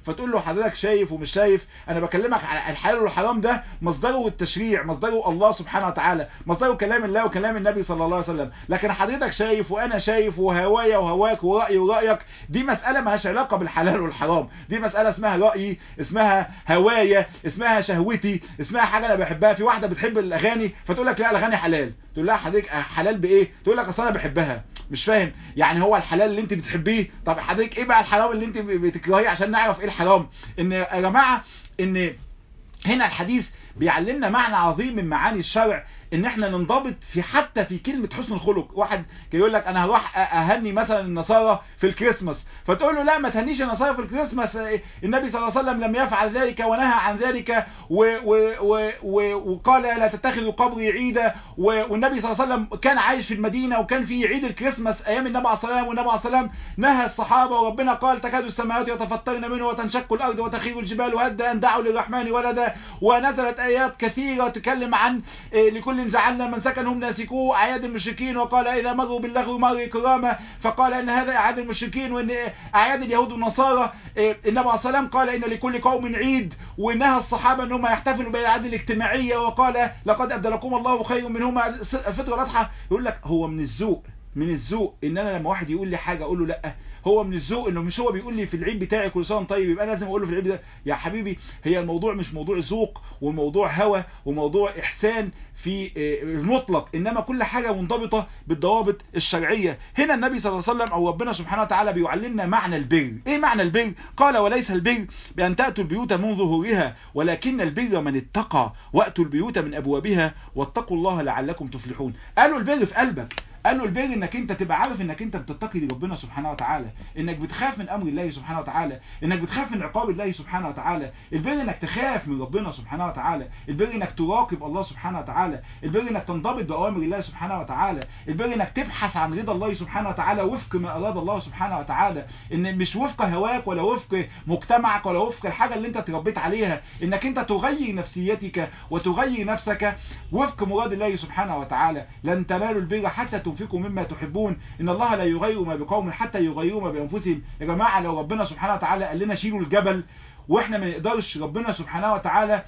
فتقول له حضرتك شايف ومش شايف انا بكلمك على الحلال والحرام ده مصدره التشريع مصدره الله سبحانه وتعالى مصدره كلام الله وكلام النبي صلى الله عليه وسلم لكن حضرتك شايف وانا شايف وهوايا وهواك ورأيي ورأيك دي مسألة مالهاش علاقة بالحلال والحرام دي مسألة اسمها رأيي اسمها هوايا اسمها شهوتي اسمها حاجة انا بحبها في واحدة بتحب الاغاني فتقول لك لا الاغاني حلال تقول لها حضرتك حلال بايه تقول لك اصل انا بحبها مش فاهم يعني هو الحلال اللي انت بتحبيه طب حضرتك ايه بقى الحرام اللي انت بتكرهيه عشان نعرف ايه الحرام ان يا جماعه ان هنا الحديث بيعلمنا معنى عظيم من معاني الشرع ان احنا ننضبط في حتى في كلمة حسن الخلق واحد يقول لك انا هروح اهني مثلا النصارى في الكريسماس فتقول له لا ما تهنيش النصارى في الكريسماس النبي صلى الله عليه وسلم لم يفعل ذلك ونهى عن ذلك و و و و وقال لا تتخذوا قبري عيدا والنبي صلى الله عليه وسلم كان عايش في المدينة وكان في عيد الكريسماس ايام النبي عليه الصلاه والسلام والنبي عليه الصلاه والسلام نهى الصحابة وربنا قال تكاد السماوات يتفطرن منه وتنشق الارض وتخير الجبال وهدى ان دعوا للرحمن ولدا ونزلت ايات كثيرة تتكلم عن لكل جعلنا من سكنهم ناسكوه اعياد المشركين وقال اذا مروا باللغو مروا كراما فقال ان هذا اعياد المشركين وان اعياد اليهود والنصارى النبي عليه الصلاه قال ان لكل قوم عيد ونهى الصحابه ان هم يحتفلوا بالاعياد الاجتماعيه وقال لقد ابدلكم الله خير منهما الفطره الاضحى يقول لك هو من الذوق من الذوق ان انا لما واحد يقول لي حاجه اقول له لا هو من الذوق انه مش هو بيقول لي في العيد بتاعي كل سنه طيب يبقى انا لازم اقول له في العيد ده يا حبيبي هي الموضوع مش موضوع ذوق وموضوع هوى وموضوع احسان في المطلق انما كل حاجه منضبطه بالضوابط الشرعيه هنا النبي صلى الله عليه وسلم او ربنا سبحانه وتعالى بيعلمنا معنى البر ايه معنى البر قال وليس البر بان تاتوا البيوت من ظهورها ولكن البر من اتقى واتوا البيوت من ابوابها واتقوا الله لعلكم تفلحون قالوا البر في قلبك قال له البر انك انت تبقى عارف انك انت بتتقي لربنا سبحانه وتعالى انك بتخاف من امر الله سبحانه وتعالى انك بتخاف من عقاب الله سبحانه وتعالى البر انك تخاف من ربنا سبحانه وتعالى البر انك تراقب الله سبحانه وتعالى البر انك تنضبط باوامر الله سبحانه وتعالى البر انك تبحث عن رضا الله سبحانه وتعالى وفق ما اراد الله سبحانه وتعالى ان مش وفق هواك ولا وفق مجتمعك ولا وفق الحاجه اللي انت تربيت عليها انك انت تغير نفسيتك وتغير نفسك وفق مراد الله سبحانه وتعالى لن تنالوا البر حتى تنفقوا مما تحبون ان الله لا يغير ما بقوم حتى يغيروا ما بانفسهم يا جماعه لو ربنا سبحانه وتعالى قال لنا شيلوا الجبل واحنا ما نقدرش ربنا سبحانه وتعالى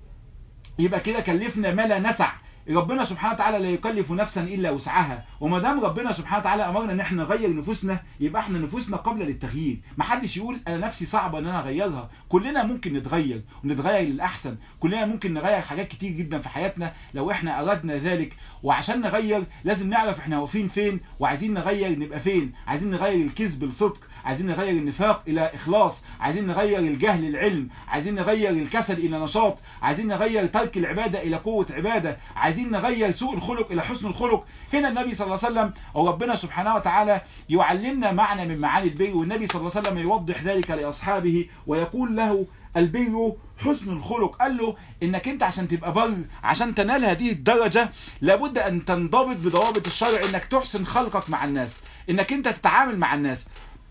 يبقى كده كلفنا ما لا نسع ربنا سبحانه وتعالى لا يكلف نفسا الا وسعها وما دام ربنا سبحانه وتعالى امرنا ان احنا نغير نفوسنا يبقى احنا نفوسنا قبل للتغيير ما حدش يقول انا نفسي صعبه ان انا اغيرها كلنا ممكن نتغير ونتغير للاحسن كلنا ممكن نغير حاجات كتير جدا في حياتنا لو احنا اردنا ذلك وعشان نغير لازم نعرف احنا واقفين فين وعايزين نغير نبقى فين عايزين نغير الكذب لصدق عايزين نغير النفاق الى اخلاص عايزين نغير الجهل العلم عايزين نغير الكسل الى نشاط عايزين نغير ترك العباده الى قوه عباده عايزين نغير سوء الخلق الى حسن الخلق هنا النبي صلى الله عليه وسلم او ربنا سبحانه وتعالى يعلمنا معنى من معاني البر والنبي صلى الله عليه وسلم يوضح ذلك لاصحابه ويقول له البر حسن الخلق قال له انك انت عشان تبقى بر عشان تنال هذه الدرجة لابد ان تنضبط بضوابط الشرع انك تحسن خلقك مع الناس انك انت تتعامل مع الناس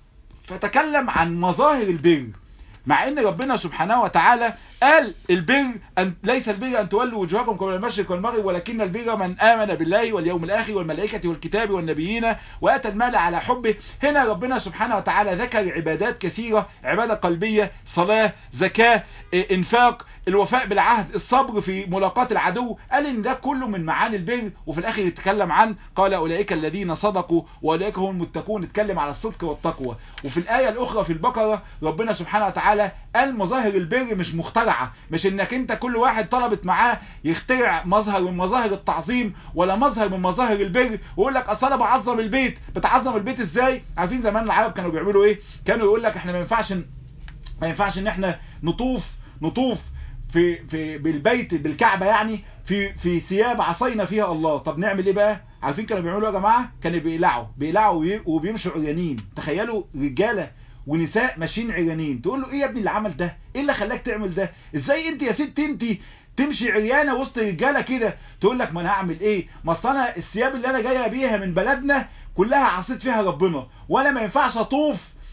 فتكلم عن مظاهر البر مع ان ربنا سبحانه وتعالى قال البر أن ليس البر ان تولوا وجوهكم قبل المشرق والمغرب ولكن البر من امن بالله واليوم الاخر والملائكه والكتاب والنبيين واتى المال على حبه هنا ربنا سبحانه وتعالى ذكر عبادات كثيره عباده قلبيه صلاه زكاه انفاق الوفاء بالعهد الصبر في ملاقاة العدو قال ان ده كله من معاني البر وفي الاخر يتكلم عن قال اولئك الذين صدقوا واولئك هم المتقون اتكلم على الصدق والتقوى وفي الايه الاخرى في البقره ربنا سبحانه وتعالى قال مظاهر البر مش مخترعه مش انك انت كل واحد طلبت معاه يخترع مظهر من مظاهر التعظيم ولا مظهر من مظاهر البر ويقول لك اصل انا بعظم البيت بتعظم البيت ازاي عارفين زمان العرب كانوا بيعملوا ايه كانوا يقول لك احنا ما ينفعش ما ينفعش ان احنا نطوف نطوف في في بالبيت بالكعبه يعني في في ثياب عصينا فيها الله طب نعمل ايه بقى عارفين كانوا بيعملوا يا جماعه كانوا بيقلعوا بيقلعوا وبيمشوا عريانين تخيلوا رجاله ونساء ماشيين عريانين تقول له ايه يا ابني اللي عمل ده ايه اللي خلاك تعمل ده ازاي انت يا ست انت تمشي عريانه وسط رجاله كده تقول لك ما انا هعمل ايه ما اصل انا الثياب اللي انا جايه بيها من بلدنا كلها عصيت فيها ربنا وانا ما ينفعش اطوف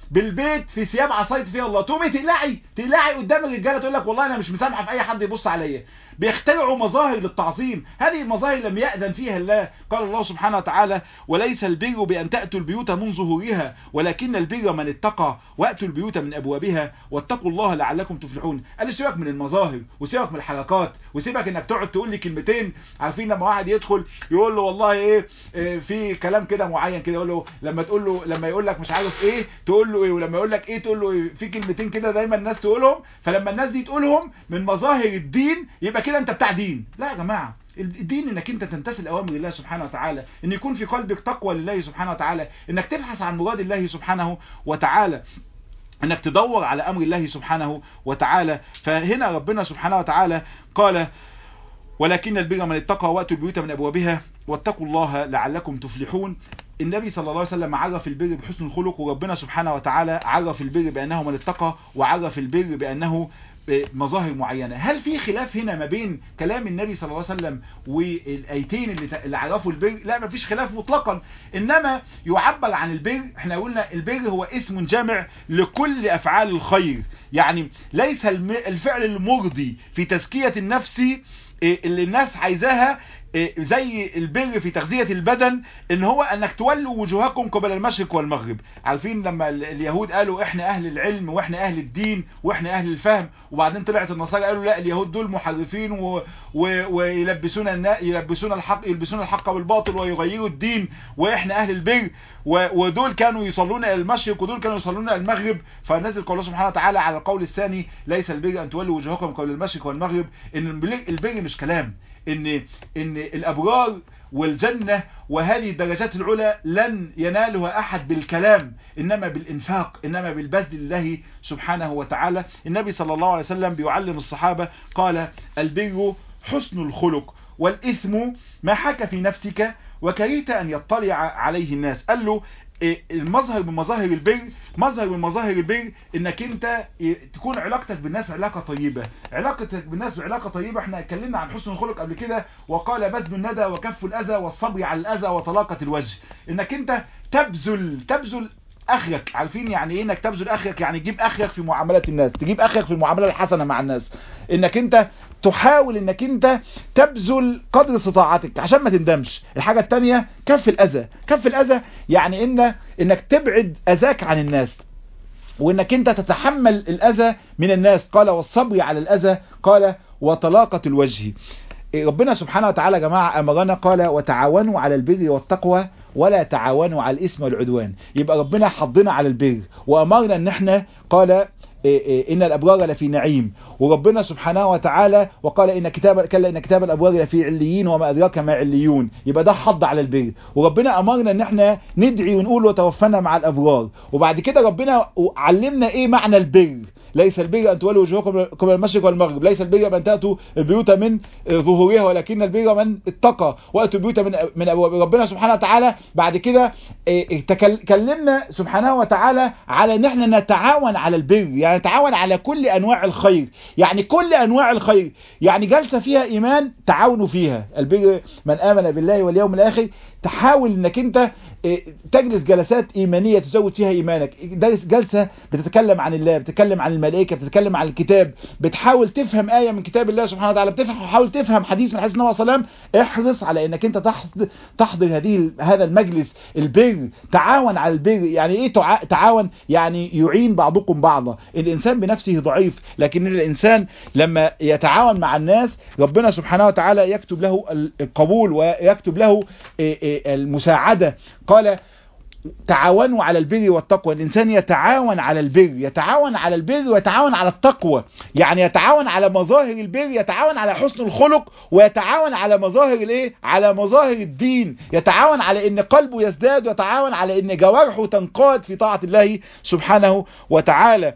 بالبيت في ثياب عصايه فيها الله تقومي تقلعي تقلعي قدام الرجاله تقول لك والله انا مش مسامحه في اي حد يبص عليا بيخترعوا مظاهر للتعظيم هذه المظاهر لم يأذن فيها الله قال الله سبحانه وتعالى وليس البر بأن تأتوا البيوت من ظهورها ولكن البر من اتقى وأتوا البيوت من أبوابها واتقوا الله لعلكم تفلحون قال سيبك من المظاهر وسيبك من الحركات وسيبك انك تقعد تقول لي كلمتين عارفين لما واحد يدخل يقول له والله ايه, إيه في كلام كده معين كده يقول له لما تقول له لما يقول لك مش عارف ايه تقول له ايه ولما يقول لك ايه تقول له إيه في كلمتين كده دايما الناس تقولهم فلما الناس دي تقولهم من مظاهر الدين يبقى كده انت بتاع دين لا يا جماعه الدين انك انت تمتثل اوامر الله سبحانه وتعالى ان يكون في قلبك تقوى لله سبحانه وتعالى انك تبحث عن مراد الله سبحانه وتعالى انك تدور على امر الله سبحانه وتعالى فهنا ربنا سبحانه وتعالى قال ولكن البر من اتقى واتوا البيوت من ابوابها واتقوا الله لعلكم تفلحون النبي صلى الله عليه وسلم عرف البر بحسن الخلق وربنا سبحانه وتعالى عرف البر بانه من اتقى وعرف البر بانه مظاهر معينة هل في خلاف هنا ما بين كلام النبي صلى الله عليه وسلم والايتين اللي, اللي عرفوا البر لا ما فيش خلاف مطلقا انما يعبر عن البر احنا قلنا البر هو اسم جامع لكل افعال الخير يعني ليس الفعل المرضي في تزكية النفس اللي الناس عايزاها زي البر في تغذية البدن ان هو انك تولوا وجوهكم قبل المشرق والمغرب عارفين لما اليهود قالوا احنا اهل العلم واحنا اهل الدين واحنا اهل الفهم وبعدين طلعت النصارى قالوا لا اليهود دول محرفين و... و... ويلبسون النا... يلبسون الحق يلبسون الحق بالباطل ويغيروا الدين واحنا اهل البر و... ودول كانوا يصلون الى المشرق ودول كانوا يصلون الى المغرب فنزل قول الله سبحانه وتعالى على القول الثاني ليس البر ان تولوا وجوهكم قبل المشرق والمغرب ان البر مش كلام ان ان الابرار والجنة وهذه الدرجات العلى لن ينالها احد بالكلام انما بالانفاق انما بالبذل لله سبحانه وتعالى النبي صلى الله عليه وسلم بيعلم الصحابة قال البر حسن الخلق والاثم ما حك في نفسك وكرهت ان يطلع عليه الناس قال له المظهر من مظاهر البر مظهر من مظاهر البر انك انت تكون علاقتك بالناس علاقة طيبة علاقتك بالناس علاقة طيبة احنا اتكلمنا عن حسن الخلق قبل كده وقال بذل الندى وكف الاذى والصبر على الاذى وطلاقة الوجه انك انت تبذل تبذل اخرك عارفين يعني ايه انك تبذل اخرك يعني تجيب اخرك في معاملة الناس تجيب اخرك في المعاملة الحسنة مع الناس انك انت تحاول انك انت تبذل قدر استطاعتك عشان ما تندمش الحاجة التانية كف الاذى كف الاذى يعني ان انك تبعد اذاك عن الناس وانك انت تتحمل الاذى من الناس قال والصبر على الاذى قال وطلاقة الوجه ربنا سبحانه وتعالى يا جماعة امرنا قال وتعاونوا على البر والتقوى ولا تعاونوا على الاسم والعدوان يبقى ربنا حضنا على البر وامرنا ان احنا قال ان الابرار لفي نعيم وربنا سبحانه وتعالى وقال ان كتاب كلا ان كتاب الابرار لفي عليين وما ادراك ما عليون يبقى ده حض على البر وربنا امرنا ان احنا ندعي ونقول وتوفنا مع الابرار وبعد كده ربنا علمنا ايه معنى البر ليس البر أن تولوا وجوهكم قبل المشرق والمغرب ليس البر أن تأتوا البيوت من ظهورها ولكن البر من اتقى وأتوا البيوت من من أبواب ربنا سبحانه وتعالى بعد كده تكلمنا سبحانه وتعالى على ان احنا نتعاون على البر يعني نتعاون على كل أنواع الخير يعني كل أنواع الخير يعني جلسة فيها إيمان تعاونوا فيها البر من آمن بالله واليوم الآخر تحاول انك انت تجلس جلسات ايمانية تزود فيها ايمانك جلسة بتتكلم عن الله بتتكلم عن الملائكة بتتكلم عن الكتاب بتحاول تفهم آية من كتاب الله سبحانه وتعالى بتحاول تفهم حديث من حديث النبي صلى الله عليه وسلم احرص على انك انت تحضر هذه هذا المجلس البر تعاون على البر يعني ايه تعاون يعني يعين بعضكم بعضا الانسان بنفسه ضعيف لكن الانسان لما يتعاون مع الناس ربنا سبحانه وتعالى يكتب له القبول ويكتب له المساعدة قال تعاونوا على البر والتقوى الإنسان يتعاون على البر يتعاون على البر ويتعاون على التقوى يعني يتعاون على مظاهر البر يتعاون على حسن الخلق ويتعاون على مظاهر الايه على مظاهر الدين يتعاون على ان قلبه يزداد ويتعاون على ان جوارحه تنقاد في طاعة الله سبحانه وتعالى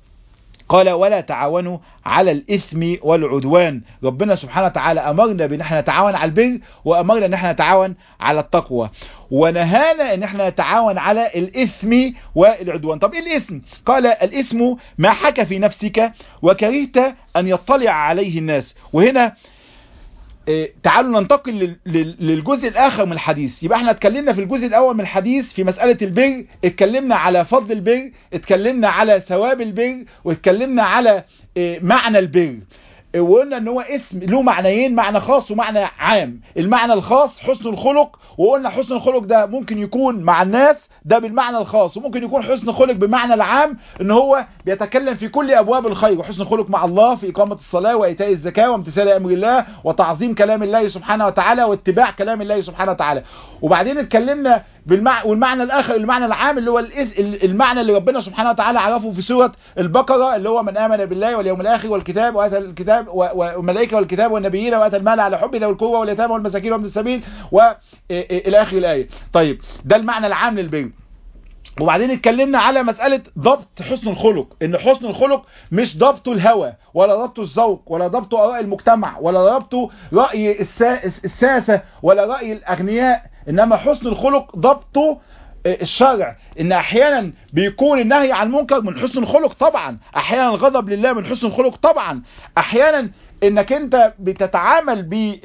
قال ولا تعاونوا على الإثم والعدوان ربنا سبحانه وتعالى أمرنا بأن احنا نتعاون على البر وأمرنا أن احنا نتعاون على التقوى ونهانا أن احنا نتعاون على الإثم والعدوان طب إيه الإثم قال الإثم ما حكى في نفسك وكرهت أن يطلع عليه الناس وهنا تعالوا ننتقل للجزء الاخر من الحديث يبقى احنا اتكلمنا في الجزء الاول من الحديث في مسألة البر اتكلمنا على فضل البر اتكلمنا على ثواب البر واتكلمنا على معنى البر وقلنا ان هو اسم له معنيين معنى خاص ومعنى عام المعنى الخاص حسن الخلق وقلنا حسن الخلق ده ممكن يكون مع الناس ده بالمعنى الخاص وممكن يكون حسن الخلق بالمعنى العام ان هو بيتكلم في كل ابواب الخير وحسن الخلق مع الله في اقامة الصلاة وايتاء الزكاة وامتثال امر الله وتعظيم كلام الله سبحانه وتعالى واتباع كلام الله سبحانه وتعالى وبعدين اتكلمنا بالمع... والمعنى الاخر المعنى العام اللي هو الإز... المعنى اللي ربنا سبحانه وتعالى عرفه في سورة البقرة اللي هو من امن بالله واليوم الاخر والكتاب واتى الكتاب والملائكة والكتاب والنبيين واتى المال على حب ذوي القوة واليتامى والمساكين وابن السبيل والى اخر الايه طيب ده المعنى العام للبر وبعدين اتكلمنا على مسألة ضبط حسن الخلق ان حسن الخلق مش ضبط الهوى ولا ضبط الذوق ولا ضبط اراء المجتمع ولا ضبط رأي الساسة ولا رأي الاغنياء انما حسن الخلق ضبطه الشرع ان احيانا بيكون النهي عن المنكر من حسن الخلق طبعا احيانا الغضب لله من حسن الخلق طبعا احيانا انك انت بتتعامل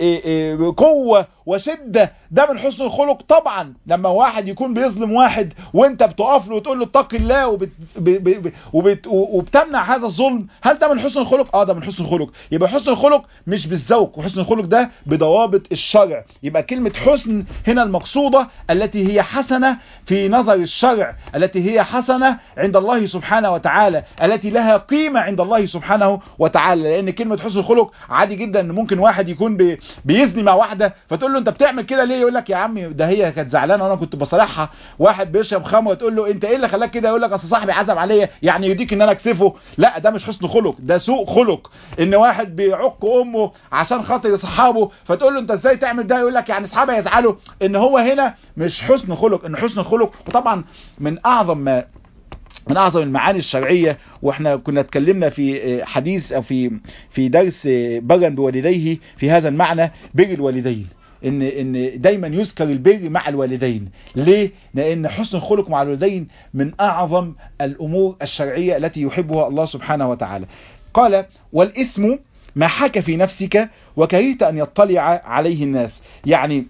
بقوة وشدة ده من حسن الخلق طبعا لما واحد يكون بيظلم واحد وانت بتقف له وتقول له اتق الله وبت وبت وبت وبتمنع هذا الظلم هل ده من حسن الخلق اه ده من حسن الخلق يبقى حسن الخلق مش بالذوق وحسن الخلق ده بضوابط الشرع يبقى كلمة حسن هنا المقصودة التي هي حسنة في نظر الشرع التي هي حسنة عند الله سبحانه وتعالى التي لها قيمة عند الله سبحانه وتعالى لان كلمة حسن الخلق عادي جدا ان ممكن واحد يكون بي بيزني مع واحدة فتقول له انت بتعمل كده ليه يقول لك يا عمي ده هي كانت زعلانه وانا كنت بصالحها واحد بيشرب خمره تقول له انت ايه اللي خلاك كده يقول لك اصل صاحبي عزم عليا يعني يديك ان انا اكسفه لا ده مش حسن خلق ده سوء خلق ان واحد بيعق امه عشان خاطر اصحابه فتقول له انت ازاي تعمل ده يقول لك يعني اصحابي يزعلوا ان هو هنا مش حسن خلق ان حسن خلق وطبعا من اعظم ما من اعظم المعاني الشرعية واحنا كنا اتكلمنا في حديث او في في درس برا بوالديه في هذا المعنى بر الوالدين ان ان دايما يذكر البر مع الوالدين ليه لان حسن الخلق مع الوالدين من اعظم الامور الشرعية التي يحبها الله سبحانه وتعالى قال والاسم ما حك في نفسك وكرهت ان يطلع عليه الناس يعني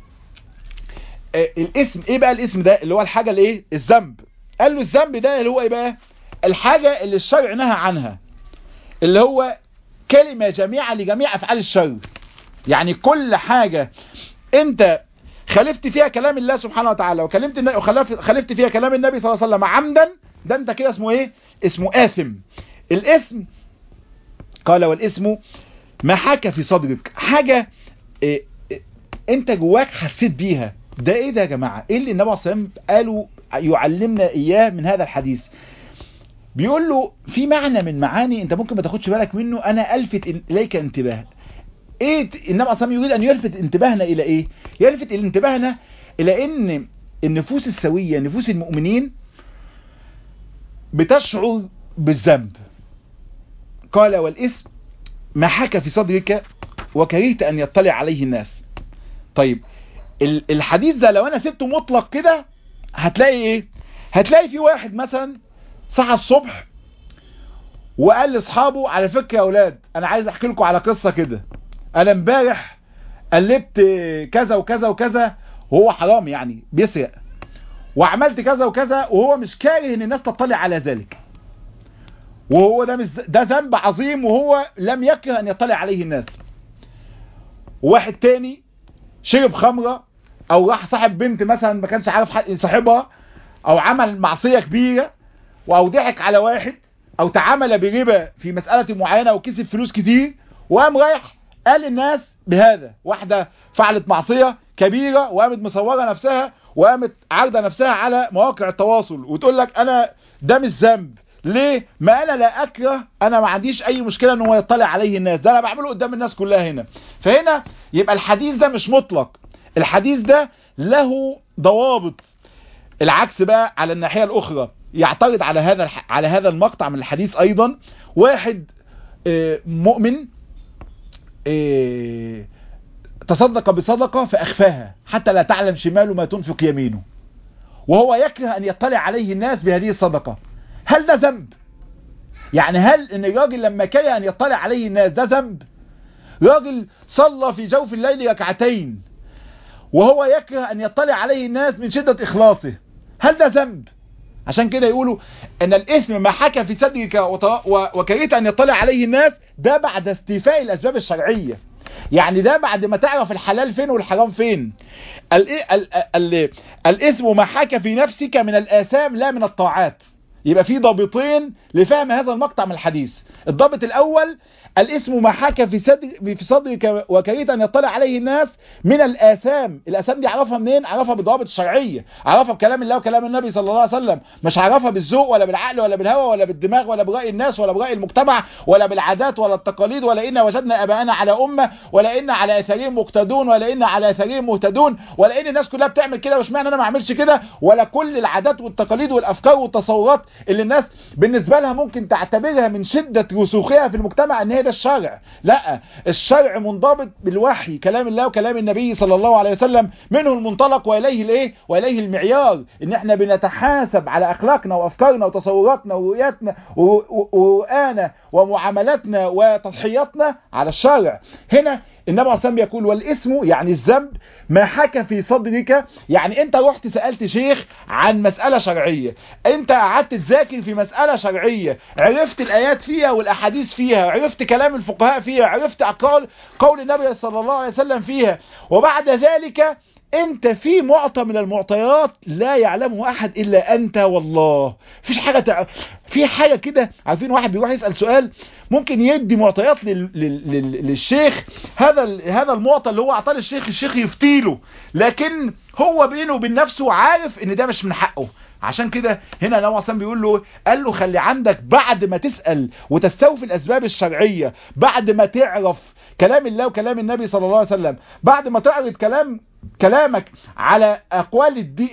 الاسم ايه بقى الاسم ده اللي هو الحاجة الايه الذنب قال له الذنب ده اللي هو ايه بقى الحاجة اللي الشرع نهى عنها اللي هو كلمة جميعة لجميع افعال الشر يعني كل حاجة انت خالفت فيها كلام الله سبحانه وتعالى وكلمت وخالفت فيها كلام النبي صلى الله عليه وسلم عمدا ده انت كده اسمه ايه اسمه آثم الاسم قال والاسم ما حكى في صدرك حاجة إيه إيه انت جواك حسيت بيها ده ايه ده يا جماعة ايه اللي النبي صلى الله عليه وسلم قالوا يعلمنا اياه من هذا الحديث بيقول له في معنى من معاني انت ممكن ما تاخدش بالك منه انا الفت اليك انتباه ايه النبي صلى الله عليه وسلم يريد ان يلفت انتباهنا الى ايه يلفت انتباهنا الى ان النفوس السوية نفوس المؤمنين بتشعر بالذنب قال والاسم ما حكى في صدرك وكرهت ان يطلع عليه الناس طيب الحديث ده لو انا سبته مطلق كده هتلاقي ايه هتلاقي في واحد مثلا صحى الصبح وقال لاصحابه على فكره يا اولاد انا عايز احكي لكم على قصه كده انا امبارح قلبت كذا وكذا وكذا وهو حرام يعني بيسرق وعملت كذا وكذا وهو مش كاره ان الناس تطلع على ذلك وهو ده مش ده ذنب عظيم وهو لم يكره ان يطلع عليه الناس واحد تاني شرب خمرة او راح صاحب بنت مثلا ما كانش عارف صاحبها او عمل معصية كبيرة او ضحك على واحد او تعامل بربا في مسألة معينة وكسب فلوس كتير وقام رايح قال للناس بهذا واحدة فعلت معصية كبيرة وقامت مصورة نفسها وقامت عارضة نفسها على مواقع التواصل وتقول لك انا ده مش ذنب ليه ما انا لا اكره انا ما عنديش اي مشكلة ان هو يطلع عليه الناس ده انا بعمله قدام الناس كلها هنا فهنا يبقى الحديث ده مش مطلق الحديث ده له ضوابط العكس بقى على الناحية الاخرى يعترض على هذا على هذا المقطع من الحديث ايضا واحد مؤمن تصدق بصدقة فاخفاها حتى لا تعلم شماله ما تنفق يمينه وهو يكره ان يطلع عليه الناس بهذه الصدقة هل ده ذنب يعني هل ان الراجل لما كره ان يطلع عليه الناس ده ذنب راجل صلى في جوف الليل ركعتين وهو يكره ان يطلع عليه الناس من شدة اخلاصه هل ده ذنب عشان كده يقولوا ان الاثم ما حكى في صدرك وكرهت ان يطلع عليه الناس ده بعد استيفاء الاسباب الشرعية يعني ده بعد ما تعرف الحلال فين والحرام فين الاثم ما حكى في نفسك من الاثام لا من الطاعات يبقى في ضابطين لفهم هذا المقطع من الحديث الضابط الاول الاسم ما حكى في صدر في صدرك وكرهت ان يطلع عليه الناس من الاثام الاثام دي عرفها منين عرفها بالضوابط الشرعيه عرفها بكلام الله وكلام النبي صلى الله عليه وسلم مش عرفها بالذوق ولا بالعقل ولا بالهوى ولا بالدماغ ولا براي الناس ولا براي المجتمع ولا بالعادات ولا التقاليد ولا ان وجدنا اباءنا على امه ولا ان على اثارهم مقتدون ولا ان على اثارهم مهتدون ولا ان الناس كلها بتعمل كده واشمعنى انا ما اعملش كده ولا كل العادات والتقاليد والافكار والتصورات اللي الناس بالنسبه لها ممكن تعتبرها من شده رسوخها في المجتمع ان هي ده الشرع لا الشرع منضبط بالوحي كلام الله وكلام النبي صلى الله عليه وسلم منه المنطلق واليه الايه واليه المعيار ان احنا بنتحاسب على اخلاقنا وافكارنا وتصوراتنا ورؤياتنا ورؤانا ومعاملاتنا وتضحياتنا على الشرع هنا النبي عليه الصلاه يقول والاسم يعني الذنب ما حكى في صدرك يعني انت رحت سألت شيخ عن مسألة شرعية انت قعدت تذاكر في مسألة شرعية عرفت الايات فيها والاحاديث فيها عرفت كلام الفقهاء فيها عرفت اقوال قول النبي صلى الله عليه وسلم فيها وبعد ذلك انت في معطى من المعطيات لا يعلمه احد الا انت والله فيش حاجة تع... في حاجة كده عارفين واحد بيروح يسأل سؤال ممكن يدي معطيات لل... لل... للشيخ هذا ال... هذا المعطى اللي هو اعطاه للشيخ الشيخ يفتيله لكن هو بينه وبين نفسه عارف ان ده مش من حقه عشان كده هنا النبي صلى بيقول له قال له خلي عندك بعد ما تسأل وتستوفي الاسباب الشرعية بعد ما تعرف كلام الله وكلام النبي صلى الله عليه وسلم بعد ما تعرض كلام كلامك على اقوال الدين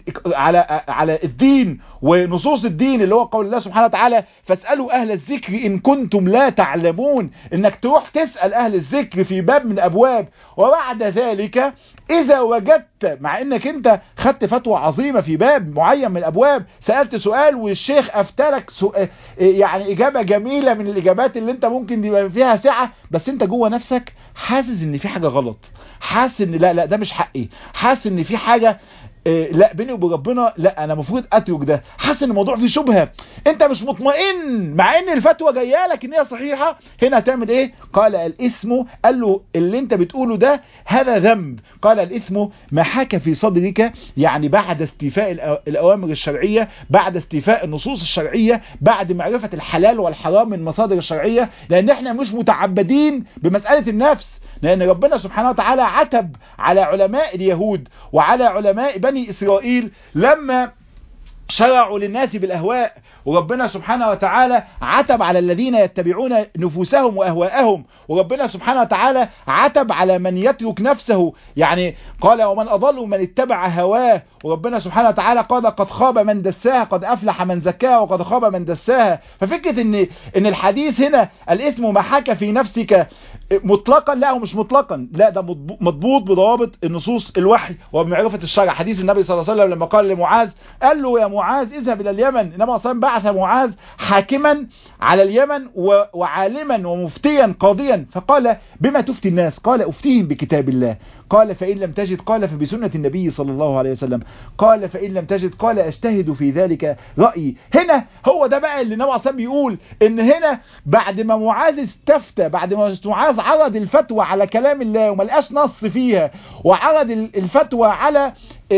على على الدين ونصوص الدين اللي هو قول الله سبحانه وتعالى فاسالوا اهل الذكر ان كنتم لا تعلمون انك تروح تسال اهل الذكر في باب من ابواب وبعد ذلك اذا وجدت مع انك انت خدت فتوى عظيمه في باب معين من الابواب سالت سؤال والشيخ افتلك سؤال يعني اجابه جميله من الاجابات اللي انت ممكن يبقى فيها سعه بس انت جوه نفسك حاسس ان في حاجه غلط حاسس ان لا لا ده مش حقي حاسس ان في حاجة إيه لا بيني وبين ربنا لا انا المفروض اترك ده حاسس ان الموضوع فيه شبهه انت مش مطمئن مع ان الفتوى جايه لك ان هي صحيحه هنا هتعمل ايه قال الاسم قال له اللي انت بتقوله ده هذا ذنب قال الاسم ما حكى في صدرك يعني بعد استيفاء الاوامر الشرعيه بعد استيفاء النصوص الشرعيه بعد معرفه الحلال والحرام من مصادر الشرعيه لان احنا مش متعبدين بمساله النفس لأن ربنا سبحانه وتعالى عتب على علماء اليهود وعلى علماء بني إسرائيل لما شرعوا للناس بالأهواء وربنا سبحانه وتعالى عتب على الذين يتبعون نفوسهم وأهواءهم وربنا سبحانه وتعالى عتب على من يترك نفسه يعني قال ومن أضل من اتبع هواه وربنا سبحانه وتعالى قال قد خاب من دساها قد أفلح من زكاها وقد خاب من دساها ففكرة ان, إن الحديث هنا الاسم ما حكى في نفسك مطلقا لا هو مش مطلقا لا ده مضبوط بضوابط النصوص الوحي وبمعرفة الشرع حديث النبي صلى الله عليه وسلم لما قال لمعاذ قال له يا معاذ اذهب الى اليمن انما صلى بعث معاذ حاكما على اليمن وعالما ومفتيا قاضيا فقال بما تفتي الناس قال افتيهم بكتاب الله قال فإن لم تجد قال فبسنة النبي صلى الله عليه وسلم قال فإن لم تجد قال اجتهد في ذلك رأيي هنا هو ده بقى اللي النبي صلى بيقول ان هنا بعد ما معاذ استفتى بعد ما معاذ عرض الفتوى على كلام الله وما لقاش نص فيها وعرض الفتوى على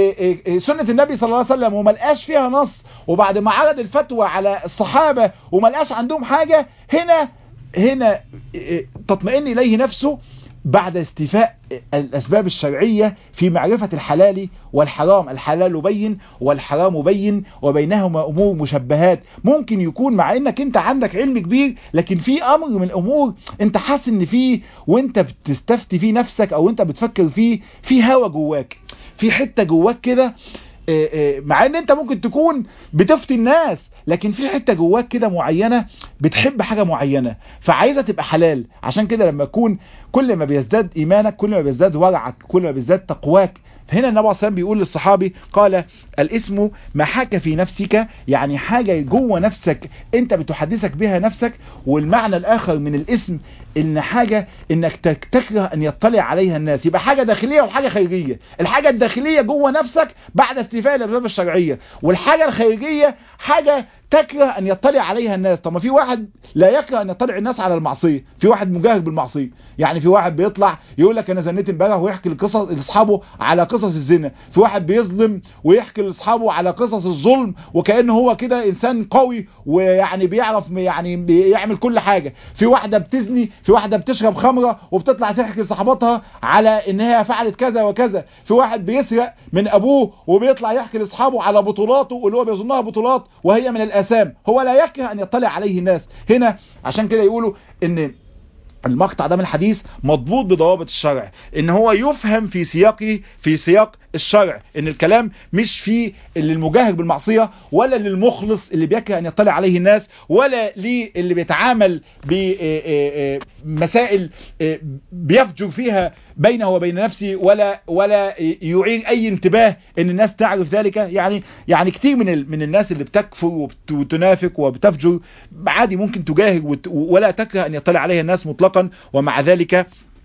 سنة النبي صلى الله عليه وسلم وما لقاش فيها نص وبعد ما عرض الفتوى على الصحابة وما لقاش عندهم حاجة هنا هنا تطمئن إليه نفسه بعد استيفاء الأسباب الشرعية في معرفة الحلال والحرام الحلال بين والحرام بين وبينهما أمور مشبهات ممكن يكون مع أنك أنت عندك علم كبير لكن في أمر من الأمور أنت حاسس أن فيه وأنت بتستفتي فيه نفسك أو أنت بتفكر فيه في هوا جواك في حتة جواك كده مع ان انت ممكن تكون بتفتي الناس لكن في حته جواك كده معينه بتحب حاجه معينه فعايزه تبقى حلال عشان كده لما يكون كل ما بيزداد ايمانك كل ما بيزداد ورعك كل ما بيزداد تقواك هنا النبي عليه الصلاه بيقول للصحابي قال الاسم ما حاك في نفسك يعني حاجه جوه نفسك انت بتحدثك بها نفسك والمعنى الاخر من الاسم ان حاجه انك تكره ان يطلع عليها الناس يبقى حاجه داخليه وحاجه خارجيه الحاجه الداخليه جوه نفسك بعد استيفاء الاسباب الشرعيه والحاجه الخارجيه حاجه تكره ان يطلع عليها الناس طب ما في واحد لا يكره ان يطلع الناس على المعصيه في واحد مجاهد بالمعصيه يعني في واحد بيطلع يقول لك انا زنيت امبارح ويحكي القصص لاصحابه على قصص الزنا في واحد بيظلم ويحكي لاصحابه على قصص الظلم وكانه هو كده انسان قوي ويعني بيعرف يعني بيعمل كل حاجه في واحده بتزني في واحده بتشرب خمره وبتطلع تحكي لصاحباتها على ان هي فعلت كذا وكذا في واحد بيسرق من ابوه وبيطلع يحكي لاصحابه على بطولاته اللي هو بيظنها بطولات وهي من الآثام هو لا يكره أن يطلع عليه الناس هنا عشان كده يقولوا ان المقطع ده من الحديث مضبوط بضوابط الشرع ان هو يفهم في سياقه في سياق الشرع ان الكلام مش في للمجاهد بالمعصية ولا للمخلص اللي بيكره ان يطلع عليه الناس ولا للي بيتعامل بمسائل بيفجر فيها بينه وبين نفسه ولا ولا يعير اي انتباه ان الناس تعرف ذلك يعني يعني كتير من من الناس اللي بتكفر وتنافق وبتفجر عادي ممكن تجاهد ولا تكره ان يطلع عليها الناس مطلقا ومع ذلك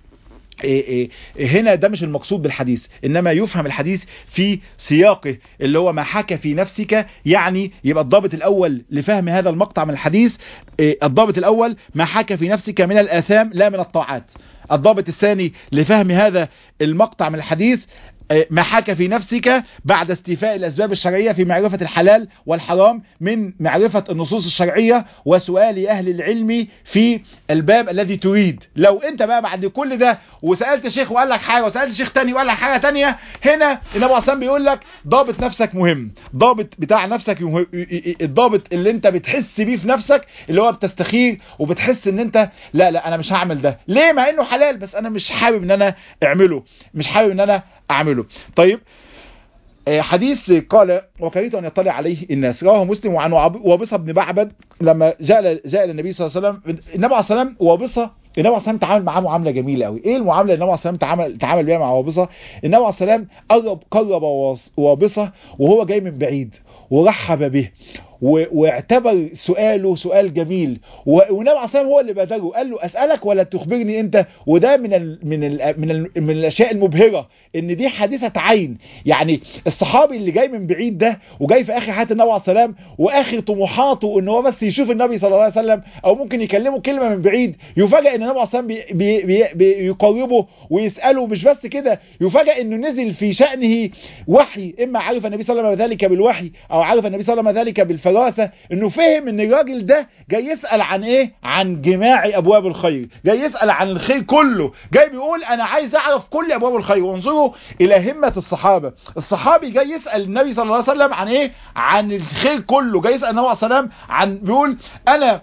هنا ده مش المقصود بالحديث انما يفهم الحديث في سياقه اللي هو ما حكى في نفسك يعني يبقى الضابط الاول لفهم هذا المقطع من الحديث الضابط الاول ما حكى في نفسك من الاثام لا من الطاعات الضابط الثاني لفهم هذا المقطع من الحديث ما حكى في نفسك بعد استيفاء الأسباب الشرعية في معرفة الحلال والحرام من معرفة النصوص الشرعية وسؤال أهل العلم في الباب الذي تريد لو أنت بقى بعد كل ده وسألت شيخ وقال لك حاجة وسألت شيخ تاني وقال لك حاجة تانية هنا النبي عليه بيقول لك ضابط نفسك مهم ضابط بتاع نفسك مهم. الضابط اللي انت بتحس بيه في نفسك اللي هو بتستخير وبتحس ان انت لا لا انا مش هعمل ده ليه مع انه حلال بس انا مش حابب ان انا اعمله مش حابب ان انا اعمله طيب حديث قال وكرهت ان يطلع عليه الناس رواه مسلم وعن وابصه بن معبد لما جاء جاء النبي صلى الله عليه وسلم النبي عليه الصلاه وابصه النبي عليه الصلاه تعامل معاه معامله جميله قوي ايه المعامله اللي النبي عليه الصلاه تعامل تعامل بيها مع وابصه النبي عليه الصلاه قرب قرب وابصه وهو جاي من بعيد ورحب به واعتبر سؤاله سؤال جميل والنبي عليه الصلاه هو اللي بادره قال له اسالك ولا تخبرني انت وده من ال من ال من, ال من الاشياء المبهره ان دي حادثه عين يعني الصحابي اللي جاي من بعيد ده وجاي في اخر حياه النبي عليه السلام واخر طموحاته ان هو بس يشوف النبي صلى الله عليه وسلم او ممكن يكلمه كلمه من بعيد يفاجئ ان النبي عليه السلام بي بي بي بيقربه ويساله مش بس كده يفاجئ انه نزل في شانه وحي اما عرف النبي صلى الله عليه وسلم ذلك بالوحي او عرف النبي صلى الله عليه وسلم ذلك بالفراسه انه فهم ان الراجل ده جاي يسال عن ايه عن جماع ابواب الخير جاي يسال عن الخير كله جاي بيقول انا عايز اعرف كل ابواب الخير وانظروا الى همه الصحابه الصحابي جاي يسال النبي صلى الله عليه وسلم عن ايه عن الخير كله جاي يسال النبي صلى الله عليه وسلم عن بيقول انا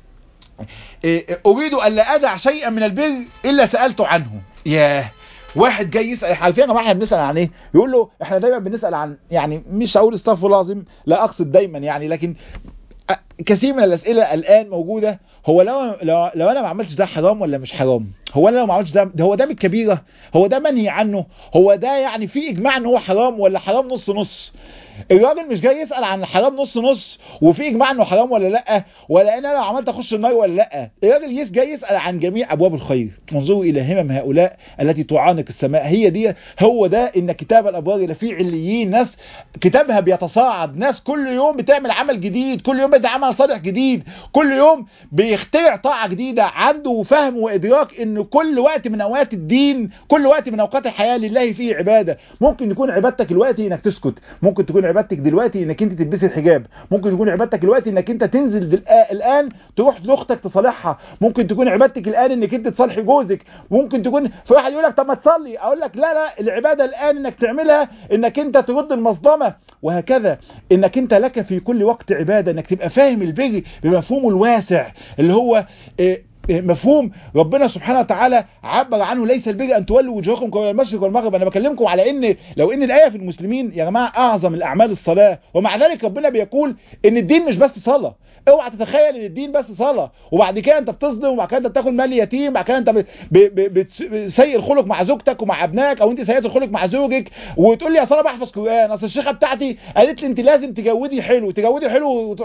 اريد ان لا ادع شيئا من البر الا سالته عنه ياه واحد جاي يسال عارفين يا جماعه احنا بنسال عن ايه يقول له احنا دايما بنسال عن يعني مش هقول استغفر الله العظيم لا اقصد دايما يعني لكن كثير من الاسئله الان موجوده هو لو لو, لو انا ما عملتش ده حرام ولا مش حرام هو انا لو ما عملتش ده هو ده من الكبيره هو ده منهي عنه هو ده يعني في اجماع ان هو حرام ولا حرام نص نص الراجل مش جاي يسال عن الحرام نص نص وفي اجماع انه حرام ولا لا ولا انا لو عملت اخش النار ولا لا الراجل يس جاي يسال عن جميع ابواب الخير انظروا الى همم هؤلاء التي تعانق السماء هي دي هو ده ان كتاب الابرار لفي عليين ناس كتابها بيتصاعد ناس كل يوم بتعمل عمل جديد كل يوم بتعمل صالح جديد كل يوم بيخترع طاعه جديده عنده فهم وادراك ان كل وقت من اوقات الدين كل وقت من اوقات الحياه لله فيه عباده ممكن يكون عبادتك الوقت انك تسكت ممكن تكون عبادتك دلوقتي انك انت تلبسي الحجاب ممكن تكون عبادتك دلوقتي انك انت تنزل الان تروح لاختك تصالحها ممكن تكون عبادتك الان انك انت تصالحي جوزك ممكن تكون في واحد يقول لك طب ما تصلي اقول لك لا لا العباده الان انك تعملها انك انت ترد المصدمه وهكذا انك انت لك في كل وقت عباده انك تبقى فاهم البر بمفهومه الواسع اللي هو إيه مفهوم ربنا سبحانه وتعالى عبر عنه ليس البر ان تولوا وجوهكم قبل المشرق والمغرب انا بكلمكم على ان لو ان الايه في المسلمين يا جماعه اعظم الاعمال الصلاه ومع ذلك ربنا بيقول ان الدين مش بس صلاه اوعى تتخيل ان الدين بس صلاه وبعد كده انت بتصدم وبعد كده انت بتاكل مال يتيم وبعد كده انت سيء الخلق مع زوجتك ومع ابنائك او انت سيئه الخلق مع زوجك وتقول لي يا صلاه بحفظ قران اصل الشيخه بتاعتي قالت لي انت لازم تجودي حلو تجودي حلو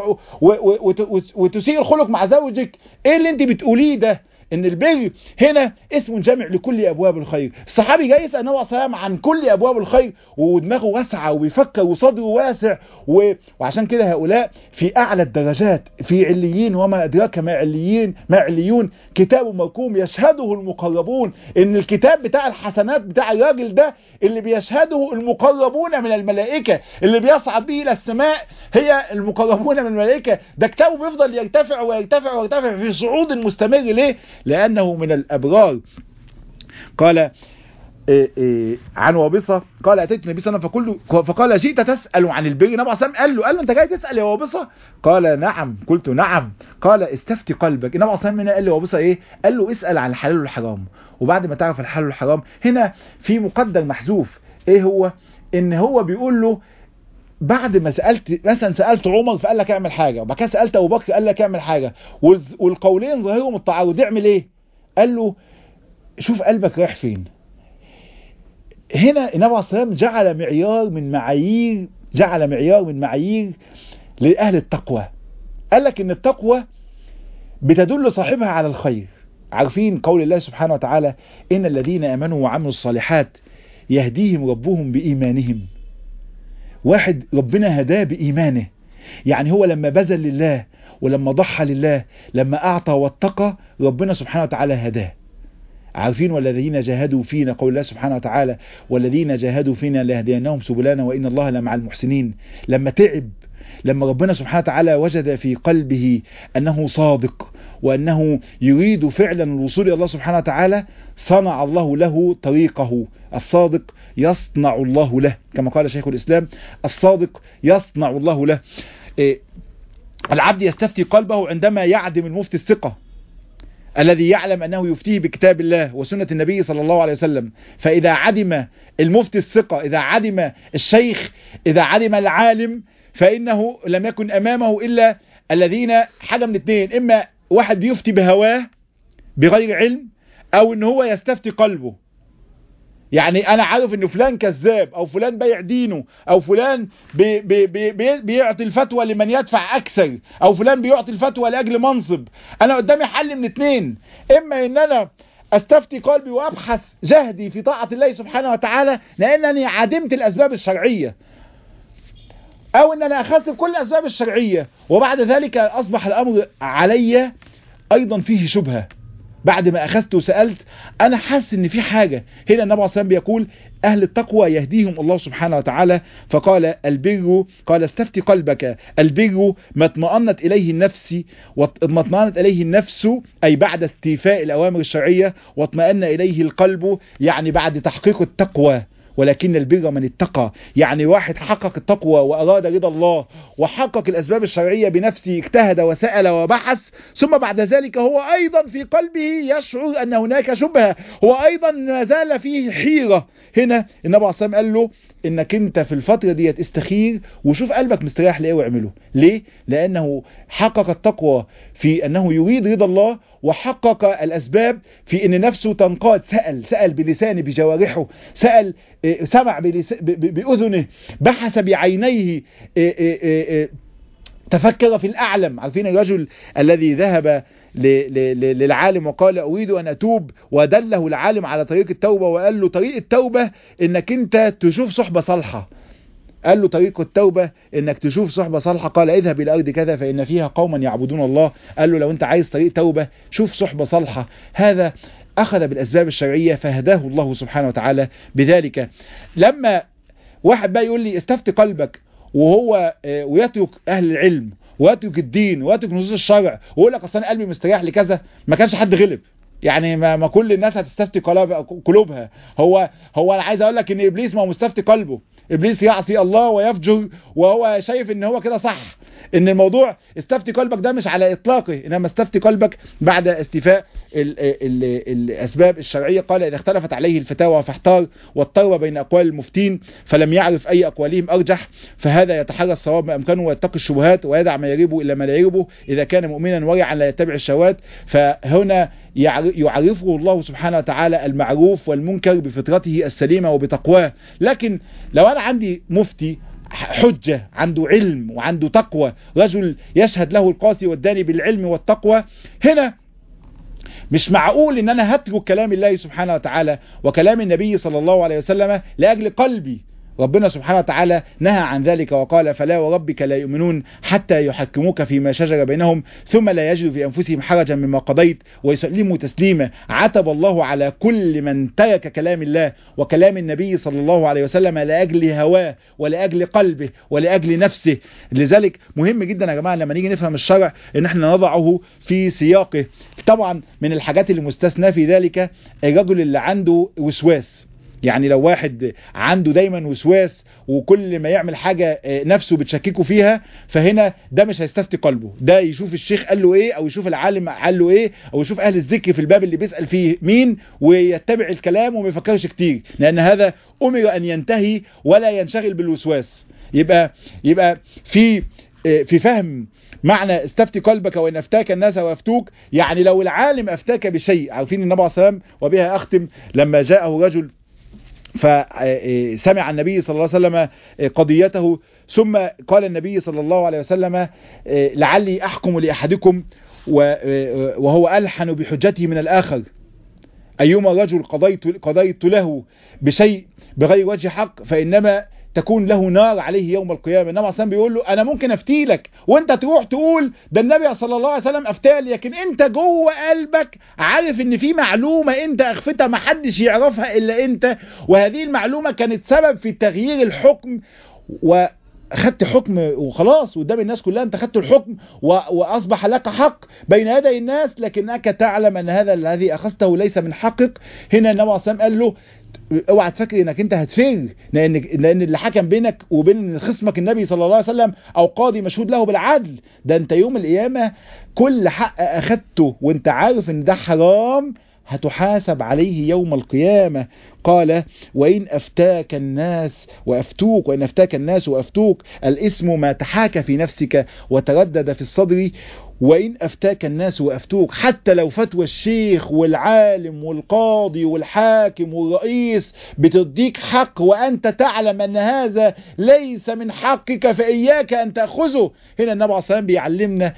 وتسيء الخلق مع زوجك ايه اللي انت بتقوليه ده ان البر هنا اسم جامع لكل ابواب الخير الصحابي جاي يسال النبي صلى عن كل ابواب الخير ودماغه واسعه وبيفكر وصدره واسع و... وعشان كده هؤلاء في اعلى الدرجات في عليين وما ادراك ما عليين ما عليون كتاب مرقوم يشهده المقربون ان الكتاب بتاع الحسنات بتاع الراجل ده اللي بيشهده المقربون من الملائكه اللي بيصعد به الى السماء هي المقربون من الملائكه ده كتابه بيفضل يرتفع ويرتفع ويرتفع في صعود مستمر ليه لأنه من الأبرار قال إيه إيه عن وابصة قال أتيت النبي صلى الله عليه وسلم فقال جئت تسأل عن البر النبي صلى قال له قال له أنت جاي تسأل يا وابصة قال نعم قلت نعم قال استفتي قلبك النبي صلى الله عليه وسلم قال له وابصة إيه قال له اسأل عن الحلال والحرام وبعد ما تعرف الحلال والحرام هنا في مقدر محذوف إيه هو إن هو بيقول له بعد ما سألت مثلا سألت عمر فقال لك اعمل حاجة وبعد كده سألت أبو بكر قال لك اعمل حاجة والقولين ظاهرهم التعارض اعمل ايه قال له شوف قلبك رايح فين هنا النبي عليه الصلاة والسلام جعل معيار من معايير جعل معيار من معايير لأهل التقوى قال لك ان التقوى بتدل صاحبها على الخير عارفين قول الله سبحانه وتعالى إن الذين آمنوا وعملوا الصالحات يهديهم ربهم بإيمانهم واحد ربنا هداه بإيمانه يعني هو لما بذل لله ولما ضحى لله لما أعطى واتقى ربنا سبحانه وتعالى هداه عارفين والذين جاهدوا فينا قول الله سبحانه وتعالى والذين جاهدوا فينا لهديناهم سبلانا وإن الله لمع المحسنين لما تعب لما ربنا سبحانه وتعالى وجد في قلبه أنه صادق وأنه يريد فعلا الوصول إلى الله سبحانه وتعالى صنع الله له طريقه الصادق يصنع الله له كما قال شيخ الإسلام الصادق يصنع الله له إيه العبد يستفتي قلبه عندما يعدم المفتي الثقة الذي يعلم أنه يفتيه بكتاب الله وسنة النبي صلى الله عليه وسلم فإذا عدم المفتي الثقة إذا عدم الشيخ إذا عدم العالم فإنه لم يكن أمامه إلا الذين حاجة من اثنين إما واحد بيفتي بهواه بغير علم أو إن هو يستفتي قلبه يعني انا عارف ان فلان كذاب او فلان بايع دينه او فلان بي بي بي بيعطي الفتوى لمن يدفع اكثر او فلان بيعطي الفتوى لاجل منصب انا قدامي حل من اتنين اما ان انا استفتي قلبي وابحث جهدي في طاعة الله سبحانه وتعالى لانني عدمت الاسباب الشرعية او ان انا اخذت كل الاسباب الشرعية وبعد ذلك اصبح الامر علي ايضا فيه شبهة بعد ما اخذت وسألت انا حاسس ان في حاجة هنا النبي عليه الصلاة بيقول اهل التقوى يهديهم الله سبحانه وتعالى فقال البر قال استفتي قلبك البر ما اطمأنت اليه النفس وما اطمأنت اليه النفس اي بعد استيفاء الاوامر الشرعية واطمأن اليه القلب يعني بعد تحقيق التقوى ولكن البر من اتقى يعني واحد حقق التقوى وأراد رضا الله وحقق الأسباب الشرعية بنفسه اجتهد وسأل وبحث ثم بعد ذلك هو أيضا في قلبه يشعر أن هناك شبهة هو أيضا ما زال فيه حيرة هنا النبي عليه الصلاة قال له انك انت في الفترة دي استخير وشوف قلبك مستريح لايه واعمله ليه لانه حقق التقوى في انه يريد رضا الله وحقق الاسباب في ان نفسه تنقاد سأل سأل بلسانه بجوارحه سأل سمع بأذنه بحث بعينيه تفكر في الأعلم عارفين الرجل الذي ذهب للعالم وقال أريد أن أتوب ودله العالم على طريق التوبة وقال له طريق التوبة إنك أنت تشوف صحبة صالحة قال له طريق التوبة انك تشوف صحبة صالحة قال اذهب الى ارض كذا فان فيها قوما يعبدون الله قال له لو انت عايز طريق توبة شوف صحبة صالحة هذا اخذ بالاسباب الشرعية فهداه الله سبحانه وتعالى بذلك لما واحد بقى يقول لي استفتي قلبك وهو ويترك اهل العلم ويترك الدين ويترك نصوص الشرع ويقول لك اصل انا قلبي مستريح لكذا ما كانش حد غلب يعني ما, ما كل الناس هتستفتي قلوبها هو هو انا عايز اقول لك ان ابليس ما هو مستفتي قلبه ابليس يعصي الله ويفجر وهو شايف ان هو كده صح ان الموضوع استفتي قلبك ده مش على اطلاقه انما استفتي قلبك بعد استيفاء ال ال ال الاسباب الشرعيه قال اذا اختلفت عليه الفتاوى فاحتار واضطر بين اقوال المفتين فلم يعرف اي اقوالهم ارجح فهذا يتحرى الصواب ما امكنه ويتقي الشبهات ويدع ما يريبه الا ما لا يريبه اذا كان مؤمنا ورعا لا يتبع الشهوات فهنا يعرفه الله سبحانه وتعالى المعروف والمنكر بفطرته السليمه وبتقواه لكن لو انا عندي مفتي حجة عنده علم وعنده تقوى رجل يشهد له القاسي والداني بالعلم والتقوى هنا مش معقول ان انا هترك كلام الله سبحانه وتعالى وكلام النبي صلى الله عليه وسلم لاجل قلبي ربنا سبحانه وتعالى نهى عن ذلك وقال فلا وربك لا يؤمنون حتى يحكموك فيما شجر بينهم ثم لا يجدوا في أنفسهم حرجا مما قضيت ويسلموا تسليما عتب الله على كل من ترك كلام الله وكلام النبي صلى الله عليه وسلم لأجل هواه ولأجل قلبه ولأجل نفسه لذلك مهم جدا يا جماعة لما نيجي نفهم الشرع ان احنا نضعه في سياقه طبعا من الحاجات اللي مستثنى في ذلك الرجل اللي عنده وسواس يعني لو واحد عنده دايما وسواس وكل ما يعمل حاجة نفسه بتشككه فيها فهنا ده مش هيستفتي قلبه ده يشوف الشيخ قال له ايه او يشوف العالم قال له ايه او يشوف اهل الذكر في الباب اللي بيسأل فيه مين ويتبع الكلام وما يفكرش كتير لان هذا امر ان ينتهي ولا ينشغل بالوسواس يبقى يبقى في في فهم معنى استفتي قلبك وان افتاك الناس وافتوك يعني لو العالم افتاك بشيء عارفين النبي عليه الصلاه والسلام وبها اختم لما جاءه رجل فسمع النبي صلى الله عليه وسلم قضيته ثم قال النبي صلى الله عليه وسلم لعلي أحكم لأحدكم وهو ألحن بحجته من الآخر أيما رجل قضيت, قضيت له بشيء بغير وجه حق فإنما تكون له نار عليه يوم القيامة النبي عليه بيقول له أنا ممكن أفتي لك وأنت تروح تقول ده النبي صلى الله عليه وسلم أفتالي لكن أنت جوه قلبك عارف إن في معلومة أنت أخفتها ما حدش يعرفها إلا أنت وهذه المعلومة كانت سبب في تغيير الحكم و خدت حكم وخلاص قدام الناس كلها انت خدت الحكم واصبح لك حق بين يدي الناس لكنك تعلم ان هذا الذي اخذته ليس من حقك هنا النبي عليه قال له اوعى تفكر انك انت هتفر لان لان اللي حكم بينك وبين خصمك النبي صلى الله عليه وسلم او قاضي مشهود له بالعدل ده انت يوم القيامه كل حق اخدته وانت عارف ان ده حرام هتحاسب عليه يوم القيامة قال وإن أفتاك الناس وأفتوك وإن أفتاك الناس وأفتوك الاسم ما تحاك في نفسك وتردد في الصدر وإن أفتاك الناس وأفتوك حتى لو فتوى الشيخ والعالم والقاضي والحاكم والرئيس بتديك حق وأنت تعلم أن هذا ليس من حقك فإياك أن تأخذه هنا النبي عليه الصلاة بيعلمنا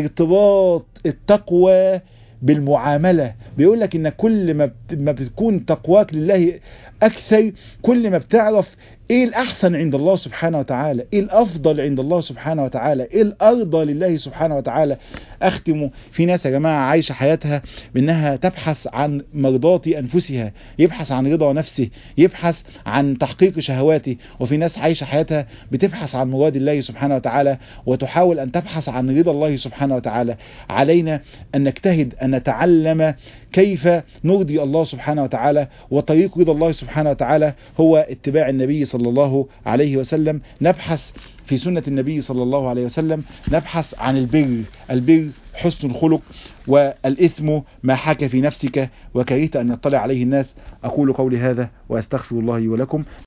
ارتباط التقوى بالمعاملة بيقول لك ان كل ما ما بتكون تقواك لله اكثر كل ما بتعرف ايه الاحسن عند الله سبحانه وتعالى ايه الافضل عند الله سبحانه وتعالى ايه الارضى لله سبحانه وتعالى اختم في ناس يا جماعة عايشة حياتها بانها تبحث عن مرضات انفسها يبحث عن رضا نفسه يبحث عن تحقيق شهواته وفي ناس عايشة حياتها بتبحث عن مراد الله سبحانه وتعالى وتحاول ان تبحث عن رضا الله سبحانه وتعالى علينا ان نجتهد ان نتعلم كيف نرضي الله سبحانه وتعالى وطريق رضا الله سبحانه وتعالى هو اتباع النبي صلى الله عليه وسلم نبحث في سنة النبي صلى الله عليه وسلم نبحث عن البر البر حسن الخلق والإثم ما حاك في نفسك وكرهت أن يطلع عليه الناس أقول قولي هذا وأستغفر الله ولكم